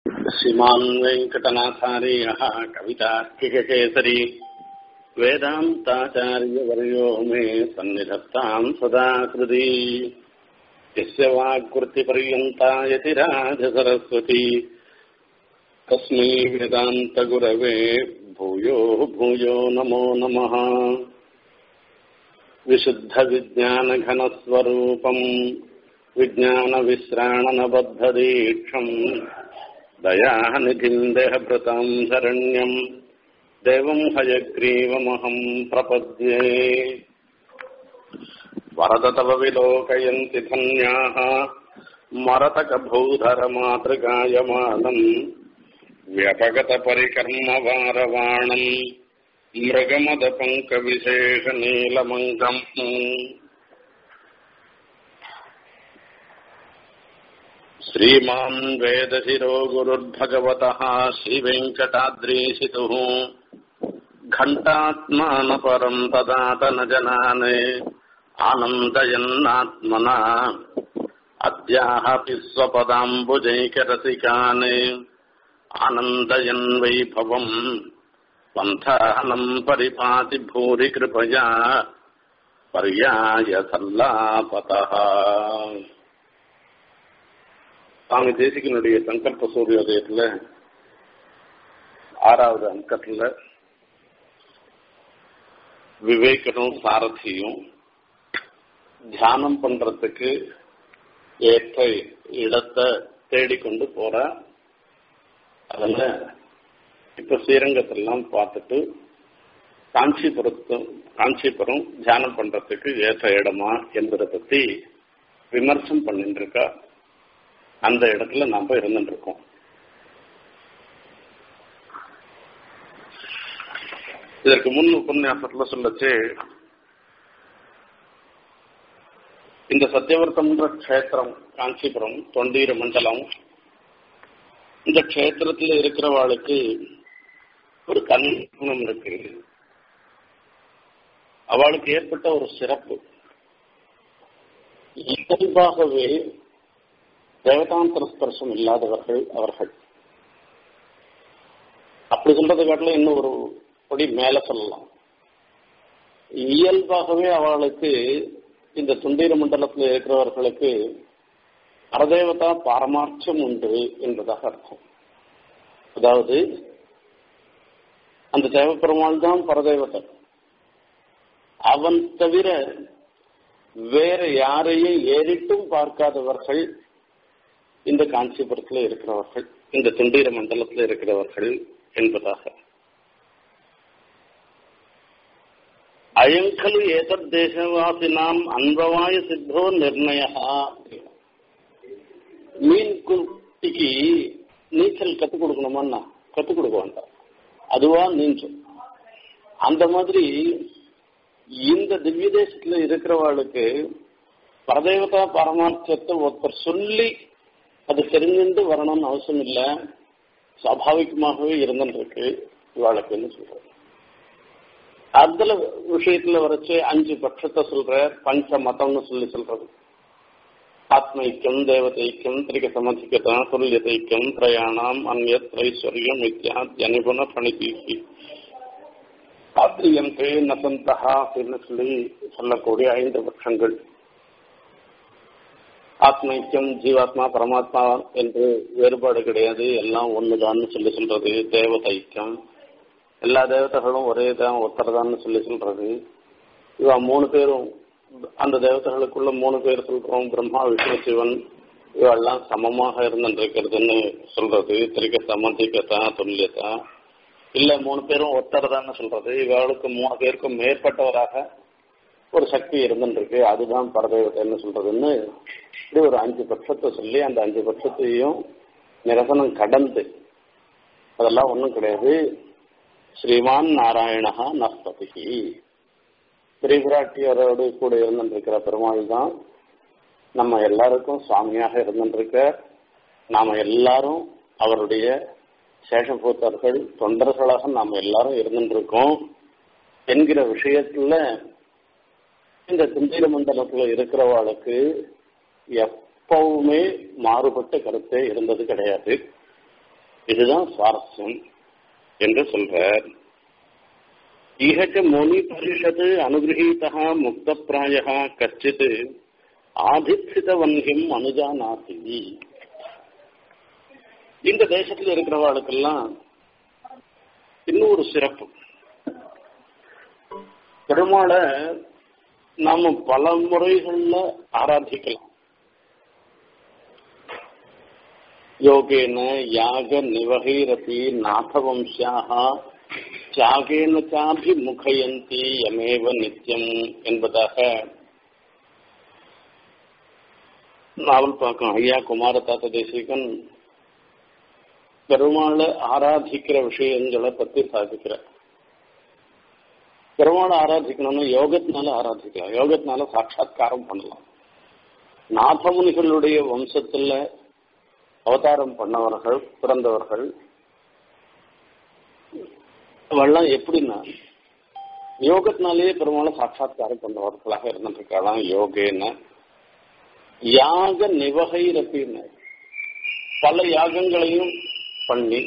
श्रीमान् वेङ्कटनाथार्यः कवितार्किककेसरी वेदान्ताचार्यवर्यो मे सन्निधत्ताम् सदा कृती यस्य वाक्कृतिपर्यन्ता यतिराजसरस्वती तस्मै वेदान्तगुरवे भूयो भूयो नमो नमः विशुद्धविज्ञानघनस्वरूपम् विज्ञानविश्राणनबद्धदीक्षम् दयानिधिम् देहभृताम् शरण्यम् देवम् हयग्रीवमहम् प्रपद्ये वरद तव विलोकयन्ति धन्याः मरतकभूधरमातृगायमानम् व्यपगतपरिकर्मवारवाणम् मृगमदपङ्कविशेषनीलमङ्गम् श्रीमान् वेदशिरो गुरुर्भगवतः श्रीवेङ्कटाद्रीशितुः घण्टात्मानपरम् तदात न जनाने आनन्दयन्नात्मना अद्याहपि स्वपदाम्बुजैकरसिकाने आनन्दयन् वैभवम् पन्थानम् परिपाति भूरि कृपया पर्याय सल्लापतः சுவாமி தேசிகனுடைய சங்கல்ப சூரியோதயத்துல ஆறாவது அங்கத்துல விவேகனும் சாரதியும் தியானம் பண்றதுக்கு ஏற்ற இடத்தை தேடிக்கொண்டு போற அதுல இப்ப ஸ்ரீரங்கத்திலாம் பார்த்துட்டு காஞ்சிபுரத்து காஞ்சிபுரம் தியானம் பண்றதுக்கு ஏற்ற இடமா என்பதை பத்தி விமர்சனம் பண்ணிட்டு இருக்கா அந்த இடத்துல நாம இருந்துட்டு இருக்கோம் இதற்கு முன் உபன்யாசத்துல சொல்லச்சு இந்த சத்தியவர்த்தம்ன்ற க்ஷேத்திரம் காஞ்சிபுரம் தொண்டீர மண்டலம் இந்த க்ஷேத்திரத்துல இருக்கிறவாளுக்கு ஒரு கண்குணம் இருக்கு அவளுக்கு ஏற்பட்ட ஒரு சிறப்பு இயல்பாகவே தேவதாந்திர ஸ்பர்சம் இல்லாதவர்கள் அவர்கள் அப்படி சொல்றதை காட்டிலும் இன்னும் ஒரு படி மேல சொல்லலாம் இயல்பாகவே அவளுக்கு இந்த துண்டீர மண்டலத்தில் இருக்கிறவர்களுக்கு பரதேவதா பாரமார்த்தம் உண்டு என்பதாக அர்த்தம் அதாவது அந்த தேவப்பெருமாள் தான் பரதேவதை அவன் தவிர வேற யாரையும் ஏறிட்டும் பார்க்காதவர்கள் இந்த காஞ்சிபுரத்தில் இருக்கிறவர்கள் இந்த துண்டீர மண்டலத்தில் இருக்கிறவர்கள் என்பதாக அயங்கலு ஏதத் தேசவாசினாம் அன்பவாய சித்தோ நிர்ணய மீன் குட்டிக்கு நீச்சல் கத்துக் கொடுக்கணுமான்னா கத்துக் கொடுக்க வேண்டாம் அதுவா நீச்சல் அந்த மாதிரி இந்த திவ்ய தேசத்துல இருக்கிறவாளுக்கு பரதேவதா பரமார்த்தத்தை ஒருத்தர் சொல்லி அது தெரிஞ்சுட்டு வரணும்னு அவசியம் இல்லை சுவாபாவிகமாகவே இருந்துருக்கு இவாளுக்குன்னு சொல்ற அதுல விஷயத்துல வரைச்சு அஞ்சு பட்சத்தை சொல்ற பஞ்ச மதம்னு சொல்லி சொல்றது ஆத்மைக்கியம் தேவதைக்கியம் திரிக சமதிகதா துல்லியதைக்கியம் திரயாணாம் அந்நியத் ஐஸ்வர்யம் இத்தியாத் அனுகுண பணிதீசி ஆத்ரியந்தே நசந்தகா அப்படின்னு சொல்லி சொல்லக்கூடிய ஐந்து பட்சங்கள் ஆத்மைக்கியம் ஜீவாத்மா பரமாத்மா என்று வேறுபாடு கிடையாது எல்லாம் ஒண்ணுதான்னு சொல்லி சொல்றது தேவதைக்கியம் எல்லா தேவதைகளும் ஒரே தான் ஒருத்தர் தான் சொல்லி சொல்றது இவ மூணு பேரும் அந்த தேவதைகளுக்குள்ள மூணு பேர் சொல்றோம் பிரம்மா விஷ்ணு சிவன் இவெல்லாம் சமமாக இருந்துருக்கிறதுன்னு சொல்றது திரிக சமதிகதா துல்லியதா இல்ல மூணு பேரும் ஒருத்தர் தான் சொல்றது இவளுக்கு மூணு பேருக்கும் மேற்பட்டவராக ஒரு சக்தி இருந்துருக்கு அதுதான் பரதேவத்தைன்னு சொல்றதுன்னு இப்படி ஒரு அஞ்சு பட்சத்தை சொல்லி அந்த அஞ்சு பட்சத்தையும் நிரசனம் கடந்து அதெல்லாம் ஒன்றும் கிடையாது ஸ்ரீமான் நாராயணகா நஸ்பதி திரிபுராட்டியரோடு கூட இருந்துருக்கிற பெருமாள் தான் நம்ம எல்லாருக்கும் சுவாமியாக இருந்துருக்க நாம எல்லாரும் அவருடைய சேஷபூத்தர்கள் தொண்டர்களாக நாம் எல்லாரும் இருந்துருக்கோம் என்கிற விஷயத்துல இந்த குந்தீர மண்டலத்துல இருக்கிறவாளுக்கு எப்பவுமே மாறுபட்ட கருத்தே இருந்தது கிடையாது இதுதான் சுவாரஸ்யம் என்று சொல்றார் இகச்ச முனி பரிஷத் அனுகிரகீதா முக்த பிராய கச்சித் ஆதித்சித வன்கிம் அனுஜானாதி இந்த தேசத்தில் இருக்கிறவாளுக்கெல்லாம் இன்னும் ஒரு சிறப்பு பெருமாளை நாம பல முறைகள்ல ஆராதிக்கலாம் யோகேன யாக நிவகைரதி நாதவம்சியாக தியாகேன சாபி முகையந்தி யமேவ நித்தியம் என்பதாக நாவல் பார்க்கும் ஐயா குமாரதாத்த தேசிகன் பெருமாளை ஆராதிக்கிற விஷயங்களை பத்தி சாதிக்கிற பெருமாளை ஆராதிக்கணும்னா யோகத்தினால ஆராதிக்கலாம் யோகத்தினால சாட்சாத்காரம் பண்ணலாம் நாதமுனிகளுடைய வம்சத்துல அவதாரம் பண்ணவர்கள் பிறந்தவர்கள் அவெல்லாம் எப்படின்னா யோகத்தினாலேயே பெருமாளை சாட்சாத்காரம் பண்ணவர்களாக இருந்திருக்கலாம் யோகேன யாக நிவகை ரப்பின்னு பல யாகங்களையும் பண்ணி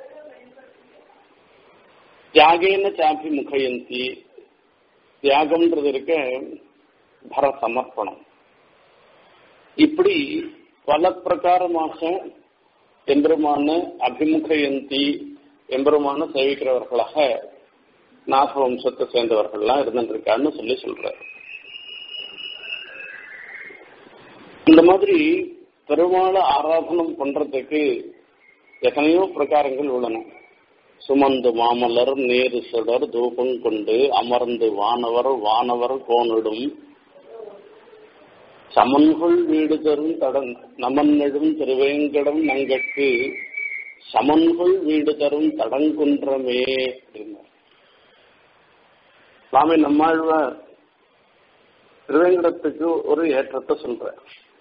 தியாகேன சாப்பி முகையந்தி தியாகம்ன்றது இருக்க பர சமர்ப்பணம் இப்படி பல பிரகாரமாக எம்பெருமான அபிமுகயந்தி எம்பெருமான சேவிக்கிறவர்களாக நாக வம்சத்தை சேர்ந்தவர்கள்லாம் இருந்துருக்கான்னு சொல்லி சொல்றாரு இந்த மாதிரி பெருமாளை ஆராதனம் பண்றதுக்கு எத்தனையோ பிரகாரங்கள் உள்ளன சுமந்து மாமலர் நேரு சுடர் தூபம் கொண்டு அமர்ந்து வானவர் வானவர் கோனிடும் சமன்கொள் வீடு தரும் தடன் நமன்னெடும் திருவேங்கடம் நங்கட்கு சமன்கொள் வீடு தரும் தடங்குன்றமே அப்படின்னார் சுவாமி நம்மாழ்வார் திருவேங்கடத்துக்கு ஒரு ஏற்றத்தை சொல்ற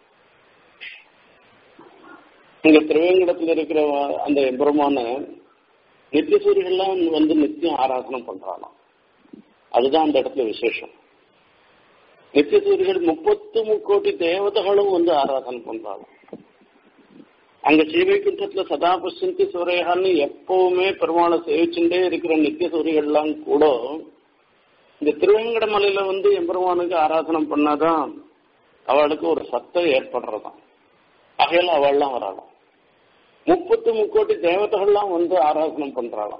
இங்க திருவேங்கடத்தில் இருக்கிற அந்த எம்பெருமான நித்தியசூரியெல்லாம் வந்து நித்தியம் ஆராதனம் பண்றாளாம் அதுதான் அந்த இடத்துல விசேஷம் நித்தியசூரிகள் முப்பத்து முக்கோட்டி தேவதைகளும் வந்து ஆராதனை பண்றாங்க அங்க சீவைக்குன்றத்துல சதா பசந்தி சூரையான்னு எப்பவுமே பெருமாளை சேவிச்சுட்டே இருக்கிற நித்திய சூரியெல்லாம் கூட இந்த திருவேங்கட மலையில வந்து எம்பெருமானுக்கு ஆராதனம் பண்ணாதான் அவளுக்கு ஒரு சத்தம் ஏற்படுறதாம் ஆகையால அவள்லாம் வராளாம் முப்பத்து முக்கோட்டி தேவதைகள்லாம் வந்து ஆராதனம் பண்றாளாம்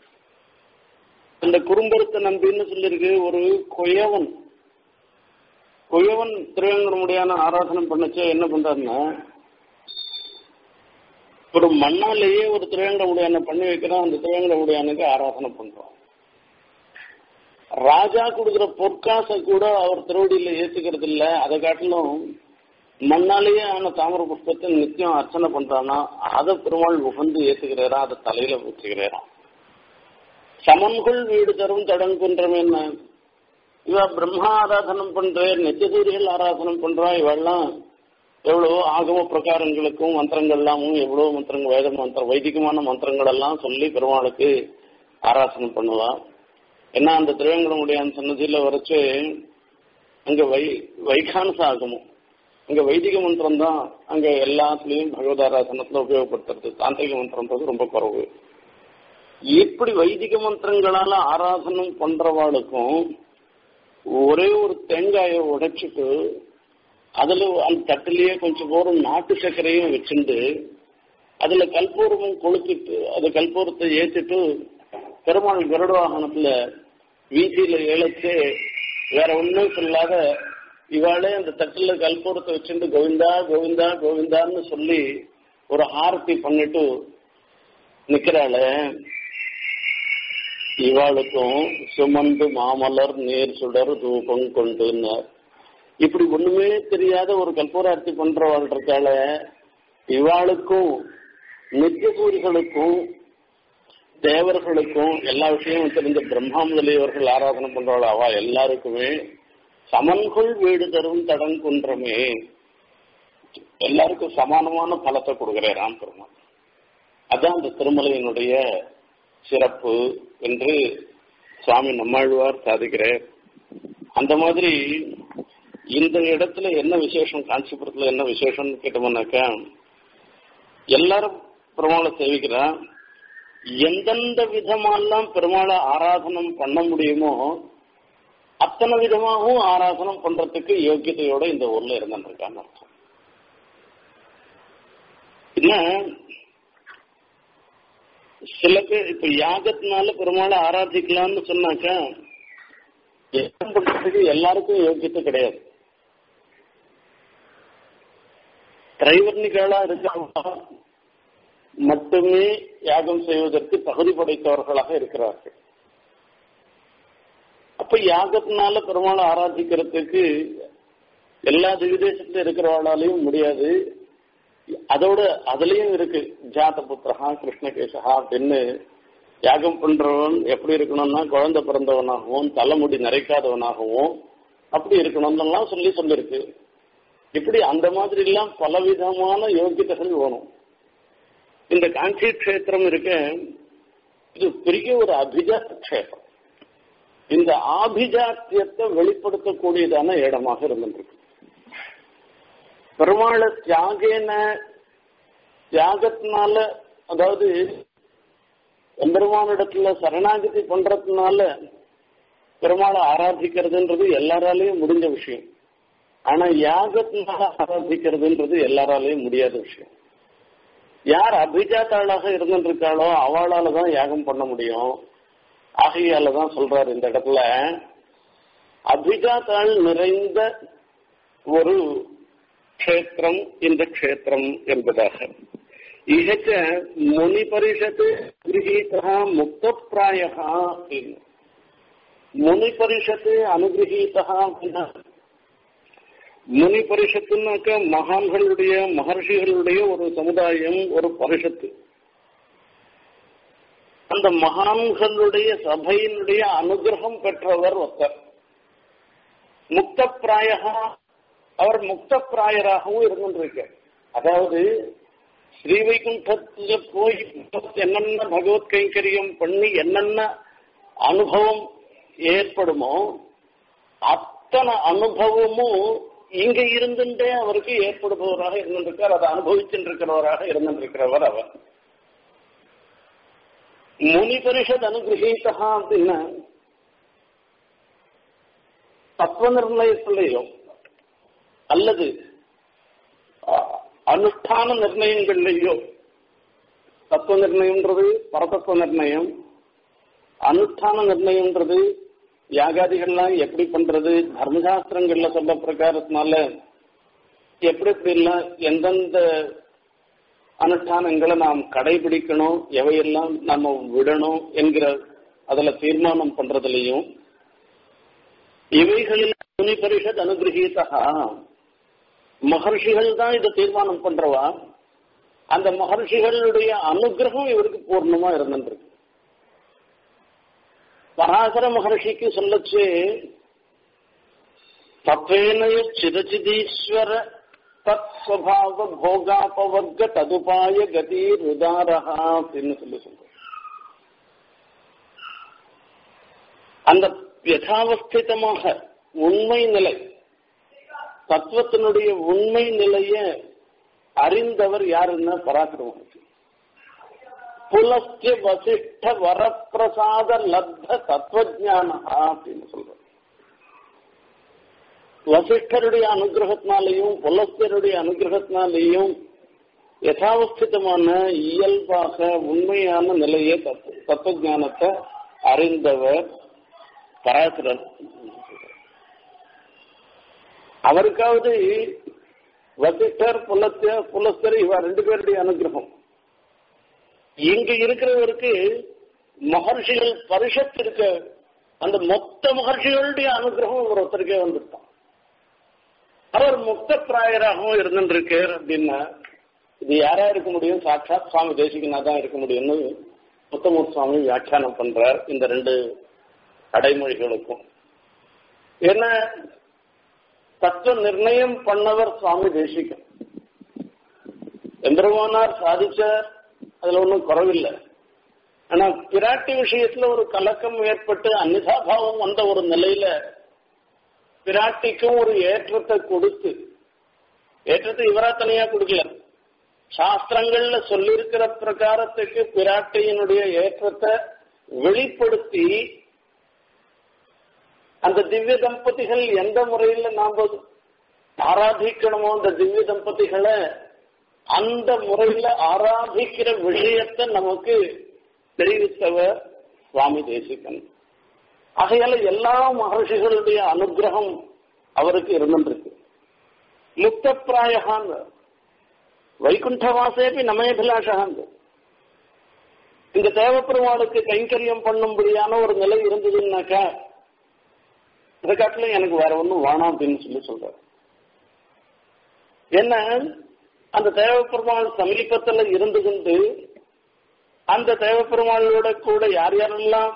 அந்த குறும்பருத்த நம்பின்னு சொல்லியிருக்கு ஒரு கொயவன் குயவன் திருவேங்கடமுடியான ஆராதனம் பண்ணச்சே என்ன பண்றாருன்னா ஒரு மண்ணாலேயே ஒரு திருவேங்கடமுடியான பண்ணி வைக்கிறான் அந்த திருவேங்கடமுடியானுக்கு ஆராதனை பண்றான் ராஜா கொடுக்குற பொற்காசை கூட அவர் திருவடியில ஏத்துக்கிறது இல்ல அதை காட்டிலும் மண்ணாலேயே ஆன தாமர புஷ்பத்தை நித்தியம் அர்ச்சனை பண்றானா அதை பெருமாள் உகந்து ஏத்துக்கிறாரா அதை தலையில ஊற்றுகிறாராம் சமன்குள் வீடு தரும் தடங்குன்றம் என்ன இவ பிரம்மா ஆராதனம் பண்ற நெச்சசூரியல் ஆராதனம் பண்றா இவெல்லாம் எவ்வளவோ ஆகம பிரகாரங்களுக்கும் மந்திரங்கள்லாமும் எவ்வளவோ மந்திரங்கள் வேத மந்திரம் வைதிகமான மந்திரங்கள் எல்லாம் சொல்லி பெருமாளுக்கு ஆராதனை பண்ணுவா ஏன்னா அந்த திருவேங்கடமுடைய சன்னதியில வரைச்சு அங்க வை வைகானச ஆகமும் அங்க வைதிக மந்திரம் தான் அங்க எல்லாத்துலயும் பகவத் ஆராதனத்துல உபயோகப்படுத்துறது தாந்திரிக மந்திரம்ன்றது ரொம்ப குறவு இப்படி வைதிக மந்திரங்களால ஆராதனம் பண்றவாளுக்கும் ஒரே ஒரு தேங்காயை உடைச்சிட்டு அதுல அந்த தட்டிலேயே கொஞ்சம் போரும் நாட்டு சர்க்கரையும் வச்சுட்டு அதுல கல்பூரமும் கொளுத்திட்டு அது கல்பூரத்தை ஏத்திட்டு பெருமாள் கருட வாகனத்துல வீதியில இழைச்சு வேற ஒன்றும் சொல்லாத இவாளே அந்த தட்டுல கல்பூரத்தை வச்சுட்டு கோவிந்தா கோவிந்தா கோவிந்தான்னு சொல்லி ஒரு ஆரத்தி பண்ணிட்டு நிக்கிறாள இவாளுக்கும் சுமந்து மாமலர் நீர் சுடர் தூபம் கொண்டுன்னார் இப்படி ஒண்ணுமே தெரியாத ஒரு கல்பூரார்த்தி பண்றவாள் இருக்காள இவாளுக்கும் நித்தியசூரிகளுக்கும் தேவர்களுக்கும் எல்லா விஷயமும் தெரிந்த பிரம்மா முதலியவர்கள் ஆராதனை பண்றவாள் அவா எல்லாருக்குமே சமன்குள் வீடு தரும் தடங்குன்றமே எல்லாருக்கும் சமானமான பலத்தை கொடுக்கிறேன் ராம் பெருமாள் அதான் அந்த திருமலையினுடைய சிறப்பு என்று சுவாமி நம்மாழ்வார் சாதிக்கிறார் அந்த மாதிரி இந்த இடத்துல என்ன விசேஷம் காஞ்சிபுரத்துல என்ன விசேஷம்னு கேட்டோம்னாக்கா எல்லாரும் பெருமாளை சேவிக்கிறான் எந்தெந்த விதமாலாம் பெருமாளை ஆராதனம் பண்ண முடியுமோ அத்தனை விதமாகவும் ஆராதனம் பண்றதுக்கு யோக்கியதையோட இந்த ஊர்ல இருந்துருக்கான்னு அர்த்தம் என்ன சில பேர் இப்ப யாகத்தினால பெருமாளை ஆராதிக்கலாம்னு சொன்னாக்கா யாகம் பண்றதுக்கு எல்லாருக்கும் யோக்கியத்தை கிடையாது திரைவர்ணிகளா இருக்கிறவங்க மட்டுமே யாகம் செய்வதற்கு தகுதி படைத்தவர்களாக இருக்கிறார்கள் அப்ப யாகத்தினால பெருமாளை ஆராதிக்கிறதுக்கு எல்லா திவிதேசத்துல இருக்கிறவளாலையும் முடியாது அதோட அதுலயும் இருக்கு ஜாத புத்திரஹா கிருஷ்ணகேசகா அப்படின்னு யாகம் பண்றவன் எப்படி இருக்கணும்னா குழந்தை பிறந்தவனாகவும் தலைமுடி நிறைக்காதவனாகவும் அப்படி இருக்கணும்னு சொல்லி சொல்லிருக்கு இப்படி அந்த மாதிரி எல்லாம் பலவிதமான யோகியதைகள் வேணும் இந்த காஞ்சி கஷேத்திரம் இருக்க இது பெரிய ஒரு அபிஜாத்த கஷேத்திரம் இந்த ஆபிஜாத்தியத்தை வெளிப்படுத்தக்கூடியதான இடமாக இருந்திருக்கு பெருமாளை தியாகேன தியாகத்தினால அதாவது எம்பெருமானிடத்துல சரணாகதி பண்றதுனால பெருமாளை ஆராதிக்கிறதுன்றது எல்லாராலையும் முடிஞ்ச விஷயம் ஆனா யாகத்தினால ஆராதிக்கிறதுன்றது எல்லாராலையும் முடியாத விஷயம் யார் அபிஜாத்தாளாக இருந்துருக்காளோ அவளால தான் யாகம் பண்ண முடியும் ஆகையால தான் சொல்றாரு இந்த இடத்துல அபிஜாத்தாள் நிறைந்த ஒரு க்ஷேத்திரம் இந்த க்ஷேத்திரம் என்பதாக இகச்ச முனி பரிஷத்து கிரகீதா முக்தப்பிராய முனி பரிஷத்து அனுகிரகீதா அப்படின்னா முனி பரிஷத்துனாக்க மகான்களுடைய மகர்ஷிகளுடைய ஒரு சமுதாயம் ஒரு பரிஷத்து அந்த மகான்களுடைய சபையினுடைய அனுகிரகம் பெற்றவர் ஒருத்தர் முக்த பிராயகா அவர் முக்த பிராயராகவும் இருந்துருக்க அதாவது ஸ்ரீவைகுண்டத்துல போய் என்னென்ன பகவத் கைங்கரியம் பண்ணி என்னென்ன அனுபவம் ஏற்படுமோ அத்தனை அனுபவமும் இங்க இருந்துட்டே அவருக்கு ஏற்படுபவராக இருந்திருக்கார் அதை அனுபவிச்சுருக்கிறவராக இருந்திருக்கிறவர் அவர் முனி பரிஷத் அனுகிரகீதா அப்படின்னா தத்துவ நிர்ணயத்திலேயோ அல்லது அனுஷ்டான நிர்ணயங்கள்லேயோ தத்துவ நிர்ணயம்ன்றது பரதத்துவ நிர்ணயம் அனுஷ்டான நிர்ணயம்ன்றது யாகாதிகள்லாம் எப்படி பண்றது தர்மசாஸ்திரங்கள்ல சொல்ல பிரகாரத்தினால எப்படி எப்படி எல்லாம் எந்தெந்த அனுஷ்டானங்களை நாம் கடைபிடிக்கணும் எவையெல்லாம் நம்ம விடணும் என்கிற அதுல தீர்மானம் பண்றதுலையும் இவைகளில் முனி பரிஷத் அனுகிரகீதா மகர்ஷிகள் தான் இதை தீர்மானம் பண்றவா அந்த மகர்ஷிகளுடைய அனுகிரகம் இவருக்கு பூர்ணமா இருந்துருக்கு பராசர மகர்ஷிக்கு சொல்லச்சு தத்வேனய சிதச்சிதீஸ்வர தத் ஸ்வபாவ போகாபவர்க்க ததுபாய கதி ருதாரஹா அப்படின்னு சொல்லி சொல்ற அந்த யதாவஸ்திதமாக உண்மை நிலை தத்துவத்தினுடைய உண்மை நிலைய அறிந்தவர் யாருன்னா பராசர மகர்ஷி புலஸ்ய வசிஷ்ட வரப்பிரசாத லப்த தத்துவஜான அப்படின்னு சொல்ற வசிஷ்டருடைய அனுகிரகத்தினாலேயும் புலஸ்தருடைய அனுகிரகத்தினாலேயும் யதாவஸ்திதமான இயல்பாக உண்மையான நிலையை தத்துவ ஞானத்தை அறிந்தவர் பராசரர் அவருக்காவது வசிஷ்டர் புலஸ்தர் புலஸ்தர் இவ ரெண்டு பேருடைய அனுகிரகம் இங்க இருக்கிறவருக்கு மகர்ஷிகள் பரிஷத் இருக்க அந்த மொத்த மகர்ஷிகளுடைய அனுகிரகம் ஒரு ஒருத்தருக்கே வந்துட்டான் அவர் முக்த பிராயராகவும் இருந்துருக்கார் அப்படின்னா இது யாரா இருக்க முடியும் சாட்சாத் சுவாமி தேசிகனா தான் இருக்க முடியும்னு முத்தமூர் சுவாமி வியாக்கியானம் பண்றார் இந்த ரெண்டு அடைமொழிகளுக்கும் ஏன்னா தத்துவ நிர்ணயம் பண்ணவர் சுவாமி தேசிகன் எம்பெருமானார் சாதிச்சார் அதுல ஒன்றும் குறவில்லை ஆனா பிராட்டி விஷயத்துல ஒரு கலக்கம் ஏற்பட்டு அந்நிதாபாவம் வந்த ஒரு நிலையில பிராட்டிக்கும் ஒரு ஏற்றத்தை கொடுத்து ஏற்றத்தை இவரா தனியா கொடுக்கல சாஸ்திரங்கள்ல சொல்லியிருக்கிற பிரகாரத்துக்கு பிராட்டியினுடைய ஏற்றத்தை வெளிப்படுத்தி அந்த திவ்ய தம்பதிகள் எந்த முறையில நாம ஆராதிக்கணுமோ அந்த திவ்ய தம்பதிகளை அந்த முறையில ஆராதிக்கிற விஷயத்தை நமக்கு தெரிவித்தவர் சுவாமி தேசிகன் ஆகையால எல்லா மகர்ஷிகளுடைய அனுகிரகம் அவருக்கு இருந்துருக்கு முக்தப்பிராயகான் வைகுண்டவாசேபி நமயபிலாஷகான் இந்த தேவப்பெருமாளுக்கு கைங்கரியம் பண்ணும்படியான ஒரு நிலை இருந்ததுன்னாக்கா அதை காட்டிலும் எனக்கு வேற ஒன்றும் வேணாம் அப்படின்னு சொல்லி சொல்றாரு என்ன அந்த தேவப்பெருமாள் சமீபத்துல இருந்து கொண்டு அந்த தேவப்பெருமாளோட கூட யார் யாரெல்லாம்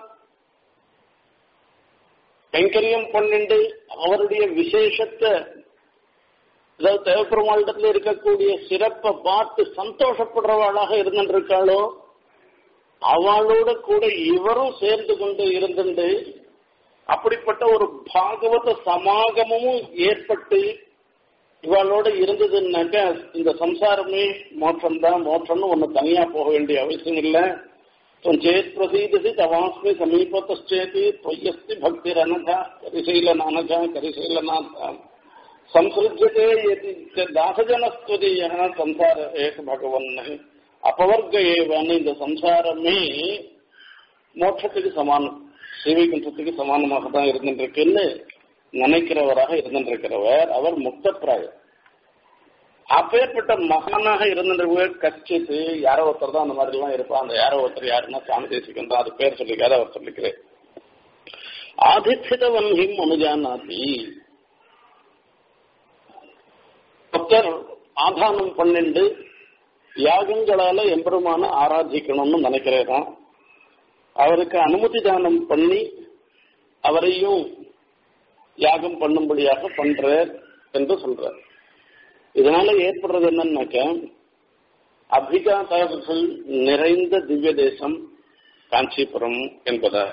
கைங்கரியம் பண்ணிண்டு அவருடைய விசேஷத்தை அதாவது தேவப்பெருமாளிடத்துல இருக்கக்கூடிய சிறப்பை பார்த்து சந்தோஷப்படுறவாளாக இருந்திருக்காளோ அவளோட கூட இவரும் சேர்ந்து கொண்டு இருந்துண்டு அப்படிப்பட்ட ஒரு பாகவத சமாகமும் ஏற்பட்டு இவளோட இருந்ததுன்னாக்க இந்த சம்சாரமே மோட்சம் தான் மோட்சம்னு ஒண்ணு தனியா போக வேண்டிய அவசியம் இல்லை சேத் பிரசீதசி தவாஸ்மி சமீபத்தேதி தொய்யஸ்தி பக்தி ரனகா கரிசைலநானகா கரிசைலநாதா சம்சிருஜ்யதே தாசஜனஸ்துதிய சம்சார ஏக பகவன் அபவர்க்க ஏவன்னு இந்த சம்சாரமே மோட்சத்துக்கு சமானம் சிவைகுண்டத்துக்கு சமானமாக தான் இருந்துருக்குன்னு நினைக்கிறவராக இருந்திருக்கிறவர் அவர் முக்தப்பிராயர் அப்பேற்பட்ட மகானாக இருந்திருக்கவர் கச்சித்து யாரோ ஒருத்தர் தான் அந்த மாதிரி எல்லாம் இருப்பான் அந்த யாரோ ஒருத்தர் யாருன்னா சாமி தேசிகன் தான் அது பேர் சொல்லிக்காத அவர் சொல்லிக்கிறேன் ஆதித்யதவன் ஹிம் அனுஜானாதி பக்தர் ஆதானம் பண்ணிண்டு யாகங்களால எம்பெருமான ஆராதிக்கணும்னு நினைக்கிறேன் அவருக்கு அனுமதி தானம் பண்ணி அவரையும் யாகம் பண்ணும்படியாக பண்றார் என்று சொல்றார் இதனால ஏற்படுறது என்னன்னாக்க அபிஜாதர்கள் நிறைந்த திவ்ய தேசம் காஞ்சிபுரம் என்பதா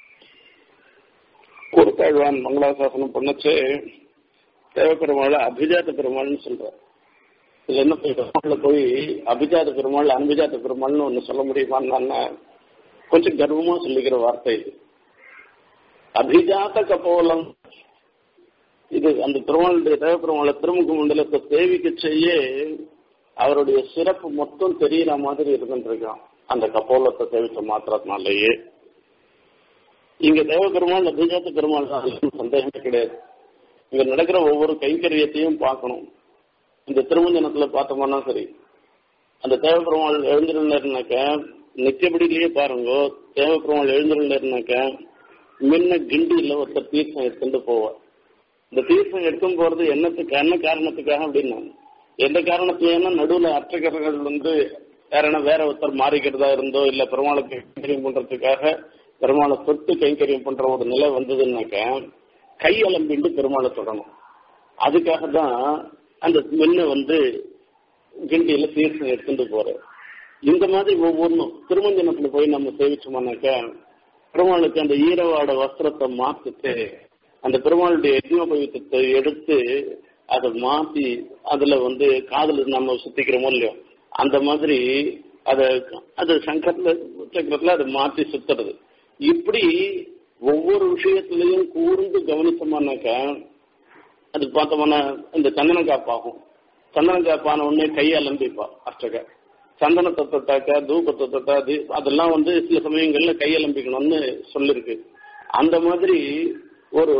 ஒரு தாழ்வான் மங்களாசாசனம் பண்ணச்சு தேவப்பெருமாள் அபிஜாத பெருமாள்னு சொல்றார் இதுல என்ன பெருமாள் போய் அபிஜாத பெருமாள் அன்பிஜாத பெருமாள்னு ஒண்ணு சொல்ல முடியுமான்னு கொஞ்சம் கர்வமா சொல்லிக்கிற வார்த்தை இது அபிஜாத கபோலம் இது அந்த பெருமாளுடைய தேவப்பெருமாளை திருமுக மண்டலத்தை சேவிக்க செய்ய அவருடைய சிறப்பு மொத்தம் தெரியற மாதிரி இருந்துருக்கான் அந்த கபோலத்தை சேவிச்ச மாத்திரத்தினாலேயே இங்க தேவபெருமாள் அபிஜாத்த பெருமாள் தான் சந்தேகமே கிடையாது இங்க நடக்கிற ஒவ்வொரு கைங்கரியத்தையும் பார்க்கணும் இந்த திருமஞ்சனத்துல பார்த்தோம்னா சரி அந்த தேவபெருமாள் எழுந்திருந்தாருனாக்க நித்தியபடியிலேயே பாருங்க தேவபெருமாள் எழுந்திருந்தாருனாக்க முன்ன கிண்டியில ஒருத்தர் தீர்த்தம் எடுத்துட்டு போவார் இந்த தீர்த்தம் எடுத்தும் போறது என்னத்துக்கு என்ன காரணத்துக்காக அப்படின்னா எந்த காரணத்துலன்னா நடுவுல அர்ச்சகர்கள் வந்து யாரனா வேற ஒருத்தர் மாறிக்கிறதா இருந்தோ இல்ல பெருமாளுக்கு கைங்கரியம் பண்றதுக்காக பெருமாளை தொட்டு கைங்கரியம் பண்ற ஒரு நிலை வந்ததுன்னாக்க கை அலம்பிண்டு பெருமாளை தொடணும் அதுக்காக தான் அந்த முன்ன வந்து கிண்டியில தீர்த்தம் எடுத்துட்டு போற இந்த மாதிரி ஒவ்வொன்றும் திருமஞ்சனத்துல போய் நம்ம சேவிச்சோம்னாக்க பெருமாளுக்கு அந்த ஈரவாட வஸ்திரத்தை மாத்திட்டு அந்த பெருமாளுடைய யஜ்னோபவித்தத்தை எடுத்து அதை மாத்தி அதுல வந்து காதல நம்ம சுத்திக்கிறோமோ இல்லையோ அந்த மாதிரி அத அது சங்கத்துல சக்கரத்துல அதை மாத்தி சுத்துறது இப்படி ஒவ்வொரு விஷயத்திலையும் கூர்ந்து கவனிச்சோம்னாக்கா அது பார்த்தோம்னா இந்த சந்தன காப்பாகும் சந்தன காப்பான உடனே கையலம்பிப்பா அர்ச்சக சந்தனத்தை தொட்டாக்கா தூபத்தை தொட்டா அதெல்லாம் வந்து சில சமயங்கள்ல கையலம்பிக்கணும்னு சொல்லிருக்கு அந்த மாதிரி ஒரு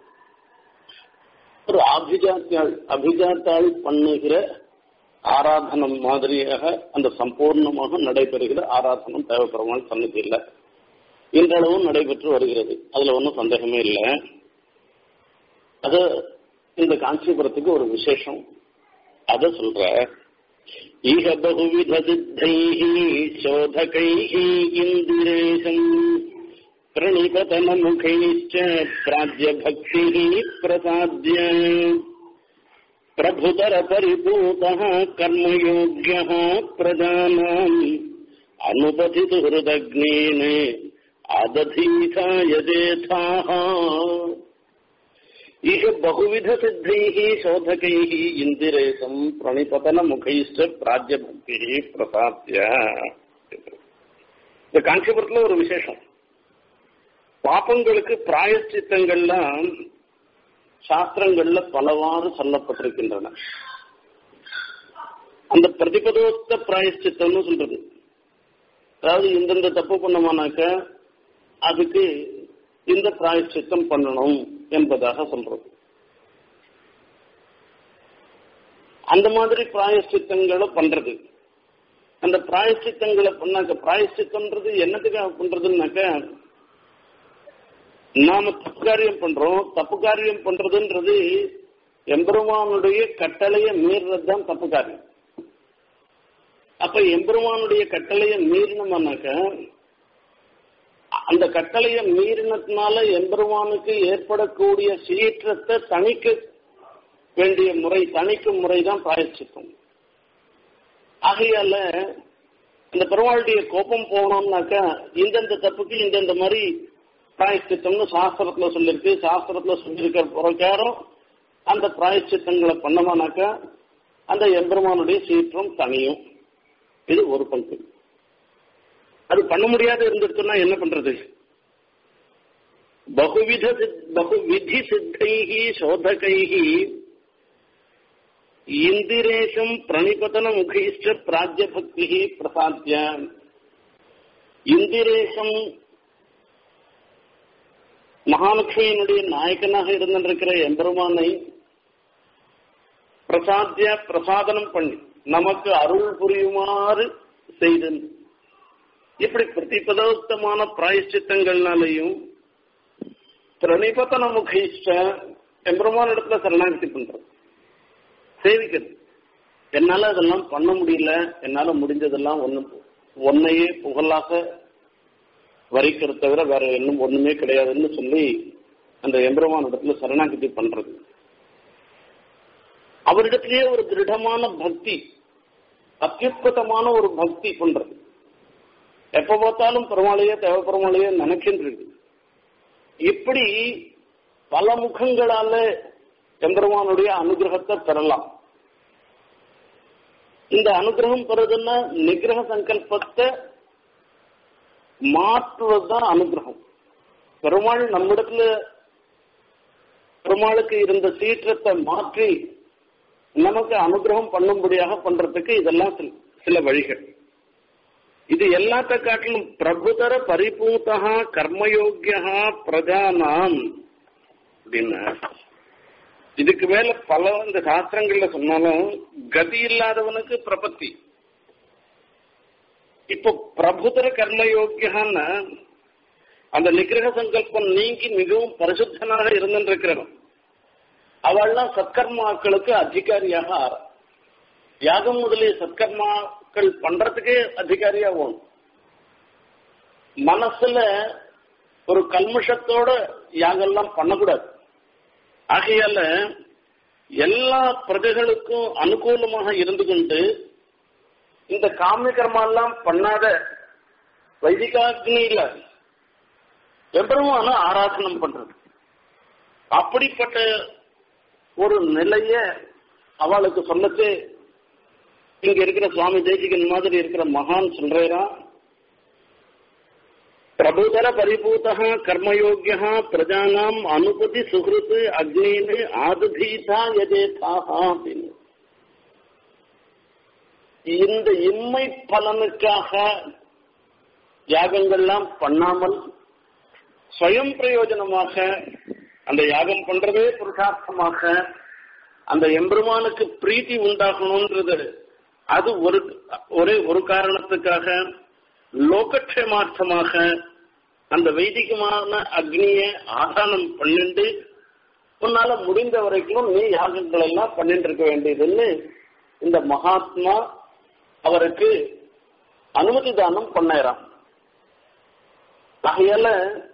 ஒரு அபிஜாத்தாள் அபிஜாத்தாள் பண்ணுகிற ஆராதனம் மாதிரியாக அந்த சம்பூர்ணமாக நடைபெறுகிற ஆராதனம் தேவைப்படுமால் சன்னதி இல்லை இன்றளவும் நடைபெற்று வருகிறது அதுல ஒன்றும் சந்தேகமே இல்லை அது இந்த காஞ்சிபுரத்துக்கு ஒரு விசேஷம் அத சொல்ற ஈக பகுவித சித்தைः சோதகைः இந்திரேசம் प्रणिपतनमुखैश्च प्राज्यभक्तिः प्रसाद्य प्रभुतरपरिपूतः कर्मयोग्यः प्रजानाम् अनुपथितु हृदग्नेन आदधीथा यजेथाः ஈக பகுவித சித்தைஹி சோதகைஹி இந்திரேசம் பிரணிபதன முகைஷ்ட பிராஜ்ய பக்தி பிரசாத்திய இந்த காஞ்சிபுரத்துல ஒரு விசேஷம் பாப்பங்களுக்கு பிராயச்சித்தங்கள்லாம் சாஸ்திரங்கள்ல பலவாறு சொல்லப்பட்டிருக்கின்றன அந்த பிரதிபதோத்த பிராயச்சித்தம்னு சொல்றது அதாவது இந்தந்த தப்பு பண்ணமானாக்க அதுக்கு இந்த பிராயச்சித்தம் பண்ணணும் என்பதாக சொல்றது அந்த மாதிரி பிராயச்சித்தங்களை பண்றது அந்த பிராயச்சித்தங்களை பண்ணாக்க பிராயச்சித்தம்ன்றது என்னத்துக்காக பண்றதுன்னாக்க நாம தப்பு காரியம் பண்றோம் தப்பு காரியம் பண்றதுன்றது எம்பெருமானுடைய கட்டளையை மீறுறது தான் தப்பு காரியம் அப்ப எம்பெருமானுடைய கட்டளையை மீறினோம்னாக்க அந்த கட்டளையை மீறினதுனால எம்பெருமானுக்கு ஏற்படக்கூடிய சீற்றத்தை தணிக்க வேண்டிய முறை தணிக்கும் முறை தான் பிராயச்சித்தம் ஆகையால இந்த பெருமாளுடைய கோபம் போனோம்னாக்கா இந்தந்த தப்புக்கு இந்தந்த மாதிரி பிராயச்சித்தம்னு சாஸ்திரத்துல சொல்லியிருக்கு சாஸ்திரத்துல சொல்லியிருக்கிற பிரகாரம் அந்த பிராயச்சித்தங்களை பண்ணமானாக்கா அந்த எம்பெருமானுடைய சீற்றம் தனியும் இது ஒரு பங்கு அது பண்ண முடியாத இருந்துச்சுன்னா என்ன பண்றது பகுவித பகுவிதி சித்தைகி சோதகைகி இந்திரேஷம் பிரணிபதன முகைஷ்ட பிராஜ்ய பக்தி பிரசாத்திய இந்திரேஷம் மகாலட்சுமியினுடைய நாயக்கனாக இருந்திருக்கிற எம்பெருமானை பிரசாத்திய பிரசாதனம் பண்ணி நமக்கு அருள் புரியுமாறு செய்து இப்படி பிரதிபதோத்தமான பிராயஷ்சித்தங்கள்னாலையும் பிரணிபத்தன முகைஷ்ட எம்பெருமான இடத்துல சரணாகதி பண்றது சேவிக்கிறது என்னால அதெல்லாம் பண்ண முடியல என்னால முடிஞ்சதெல்லாம் ஒண்ணு ஒன்னையே புகழாக வரிக்கிறது தவிர வேற இன்னும் ஒண்ணுமே கிடையாதுன்னு சொல்லி அந்த எம்பெருமான இடத்துல சரணாகதி பண்றது அவரிடத்திலேயே ஒரு திருடமான பக்தி அத்தியுத்கதமான ஒரு பக்தி பண்றது எப்ப பார்த்தாலும் பெருமாளையே தேவ பெருமாளையே நினைக்கின்றது இப்படி பல முகங்களால எம்பெருமானுடைய அனுகிரகத்தை பெறலாம் இந்த அனுகிரகம் பெறுதுன்னா நிகிரக சங்கல்பத்தை மாற்றுவதுதான் அனுகிரகம் பெருமாள் நம்மிடத்துல பெருமாளுக்கு இருந்த சீற்றத்தை மாற்றி நமக்கு அனுகிரகம் பண்ணும்படியாக பண்றதுக்கு இதெல்லாம் சில வழிகள் இது எல்லாத்த காட்டிலும் பிரபுதர பரிபூதா கர்மயோக்கியா பிரஜானாம் அப்படின்னு இதுக்கு மேல பல இந்த சாஸ்திரங்கள்ல சொன்னாலும் கதி இல்லாதவனுக்கு பிரபத்தி இப்போ பிரபுதர கர்மயோக்கியான்னு அந்த நிகிரக சங்கல்பம் நீங்கி மிகவும் பரிசுத்தனாக இருந்திருக்கிறவன் அவள்லாம் சத்கர்மாக்களுக்கு அதிகாரியாக ஆற யாகம் முதலிய சத்கர்மாக்கள் பண்றதுக்கே அதிகாரியா போகணும் மனசுல ஒரு கல்முஷத்தோட யாகெல்லாம் பண்ணக்கூடாது ஆகையால எல்லா பிரஜைகளுக்கும் அனுகூலமாக இருந்து கொண்டு இந்த காமிகர்மெல்லாம் பண்ணாத வைதிகாக்னியில எவ்வளவான ஆராதனம் பண்றது அப்படிப்பட்ட ஒரு நிலைய அவளுக்கு சொல்லச்சு இங்க இருக்கிற சுவாமி தேசிகன் மாதிரி இருக்கிற மகான் சொல்றா பிரபுதர பரிபூத கர்மயோகியா பிரஜானாம் அனுபதி சுகிருத்து அக்னின்னு ஆதுதீதா எதேதாக அப்படின்னு இந்த இம்மை பலனுக்காக யாகங்கள்லாம் பண்ணாமல் ஸ்வயம் பிரயோஜனமாக அந்த யாகம் பண்றதே புருஷார்த்தமாக அந்த எம்பெருமானுக்கு பிரீத்தி உண்டாகணும்ன்றது அது ஒரு ஒரே ஒரு காரணத்துக்காக லோகக்ஷேமார்த்தமாக அந்த வைதிகமான அக்னிய ஆதானம் பண்ணிண்டு உன்னால முடிந்த வரைக்கும் நீ யாகங்கள் எல்லாம் பண்ணிட்டு இருக்க வேண்டியதுன்னு இந்த மகாத்மா அவருக்கு அனுமதி தானம் பண்ணாராம் ஆகையால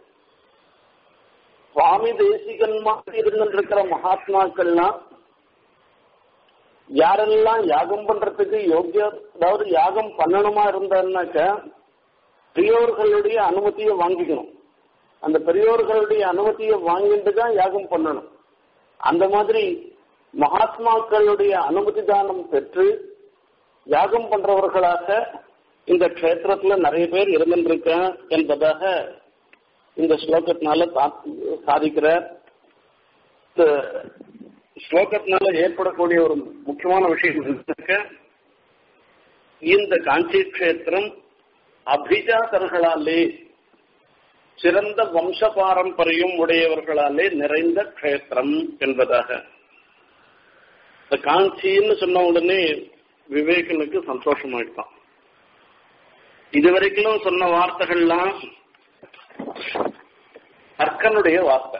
சுவாமி தேசிகன் மாதிரி இருந்துருக்கிற மகாத்மாக்கள்லாம் யாரெல்லாம் யாகம் பண்றதுக்கு யோக்கிய அதாவது யாகம் பண்ணணுமா இருந்தாருனாக்க பெரியோர்களுடைய அனுமதியை வாங்கிக்கணும் அந்த பெரியோர்களுடைய அனுமதியை வாங்கிட்டு தான் யாகம் பண்ணணும் அந்த மாதிரி மகாத்மாக்களுடைய அனுமதி தானம் பெற்று யாகம் பண்றவர்களாக இந்த க்ஷேத்திரத்துல நிறைய பேர் இருந்துருக்க என்பதாக இந்த ஸ்லோகத்தினால சாதிக்கிற இந்த ஸ்லோகத்தினால ஏற்படக்கூடிய ஒரு முக்கியமான விஷயம் இருக்க இந்த காஞ்சி கஷேத்திரம் அபிஜாதர்களாலே சிறந்த வம்ச பாரம்பரியம் உடையவர்களாலே நிறைந்த க்ஷேத்திரம் என்பதாக இந்த காஞ்சின்னு சொன்ன உடனே விவேகனுக்கு சந்தோஷமாயிட்டான் இதுவரைக்கும் சொன்ன வார்த்தைகள்லாம் அர்க்கனுடைய வார்த்தை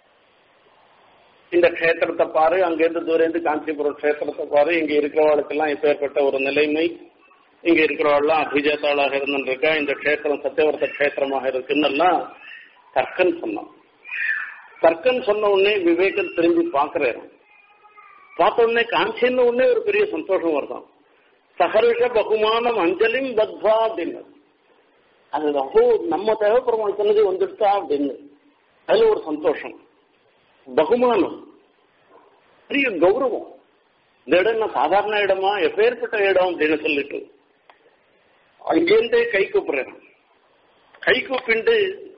இந்த க்ஷேத்திரத்தை பாரு அங்கிருந்து தூரந்து காஞ்சிபுரம் க்ஷேத்திரத்தை பாரு இங்க இருக்கிறவர்களுக்கெல்லாம் இப்பேற்பட்ட ஒரு நிலைமை இங்க இருக்கிறவெல்லாம் அபிஜேதாளாக இருந்துருக்கா இந்த க்ஷேத்திரம் சத்தியவர்த்த க்ஷேத்திரமாக இருக்குன்னெல்லாம் தர்க்கன் சொன்னான் தர்க்கன் சொன்ன உடனே விவேகன் திரும்பி பாக்குறாரு பார்த்த உடனே காஞ்சின்னு உடனே ஒரு பெரிய சந்தோஷம் வருதான் சகர்ஷ பகுமானம் அஞ்சலிம் பத்வா அப்படின்னு அது ஓ நம்ம தேவைப்படுறோம் சொன்னது வந்துடுதா அப்படின்னு அதுல ஒரு சந்தோஷம் பகுமானம் பெரிய கௌரவம் இந்த இடம் என்ன சாதாரண இடமா எப்பேற்பட்ட இடம் அப்படின்னு சொல்லிட்டு அங்கேருந்தே கை கூப்பிடுறேன் கை கூப்பிண்டு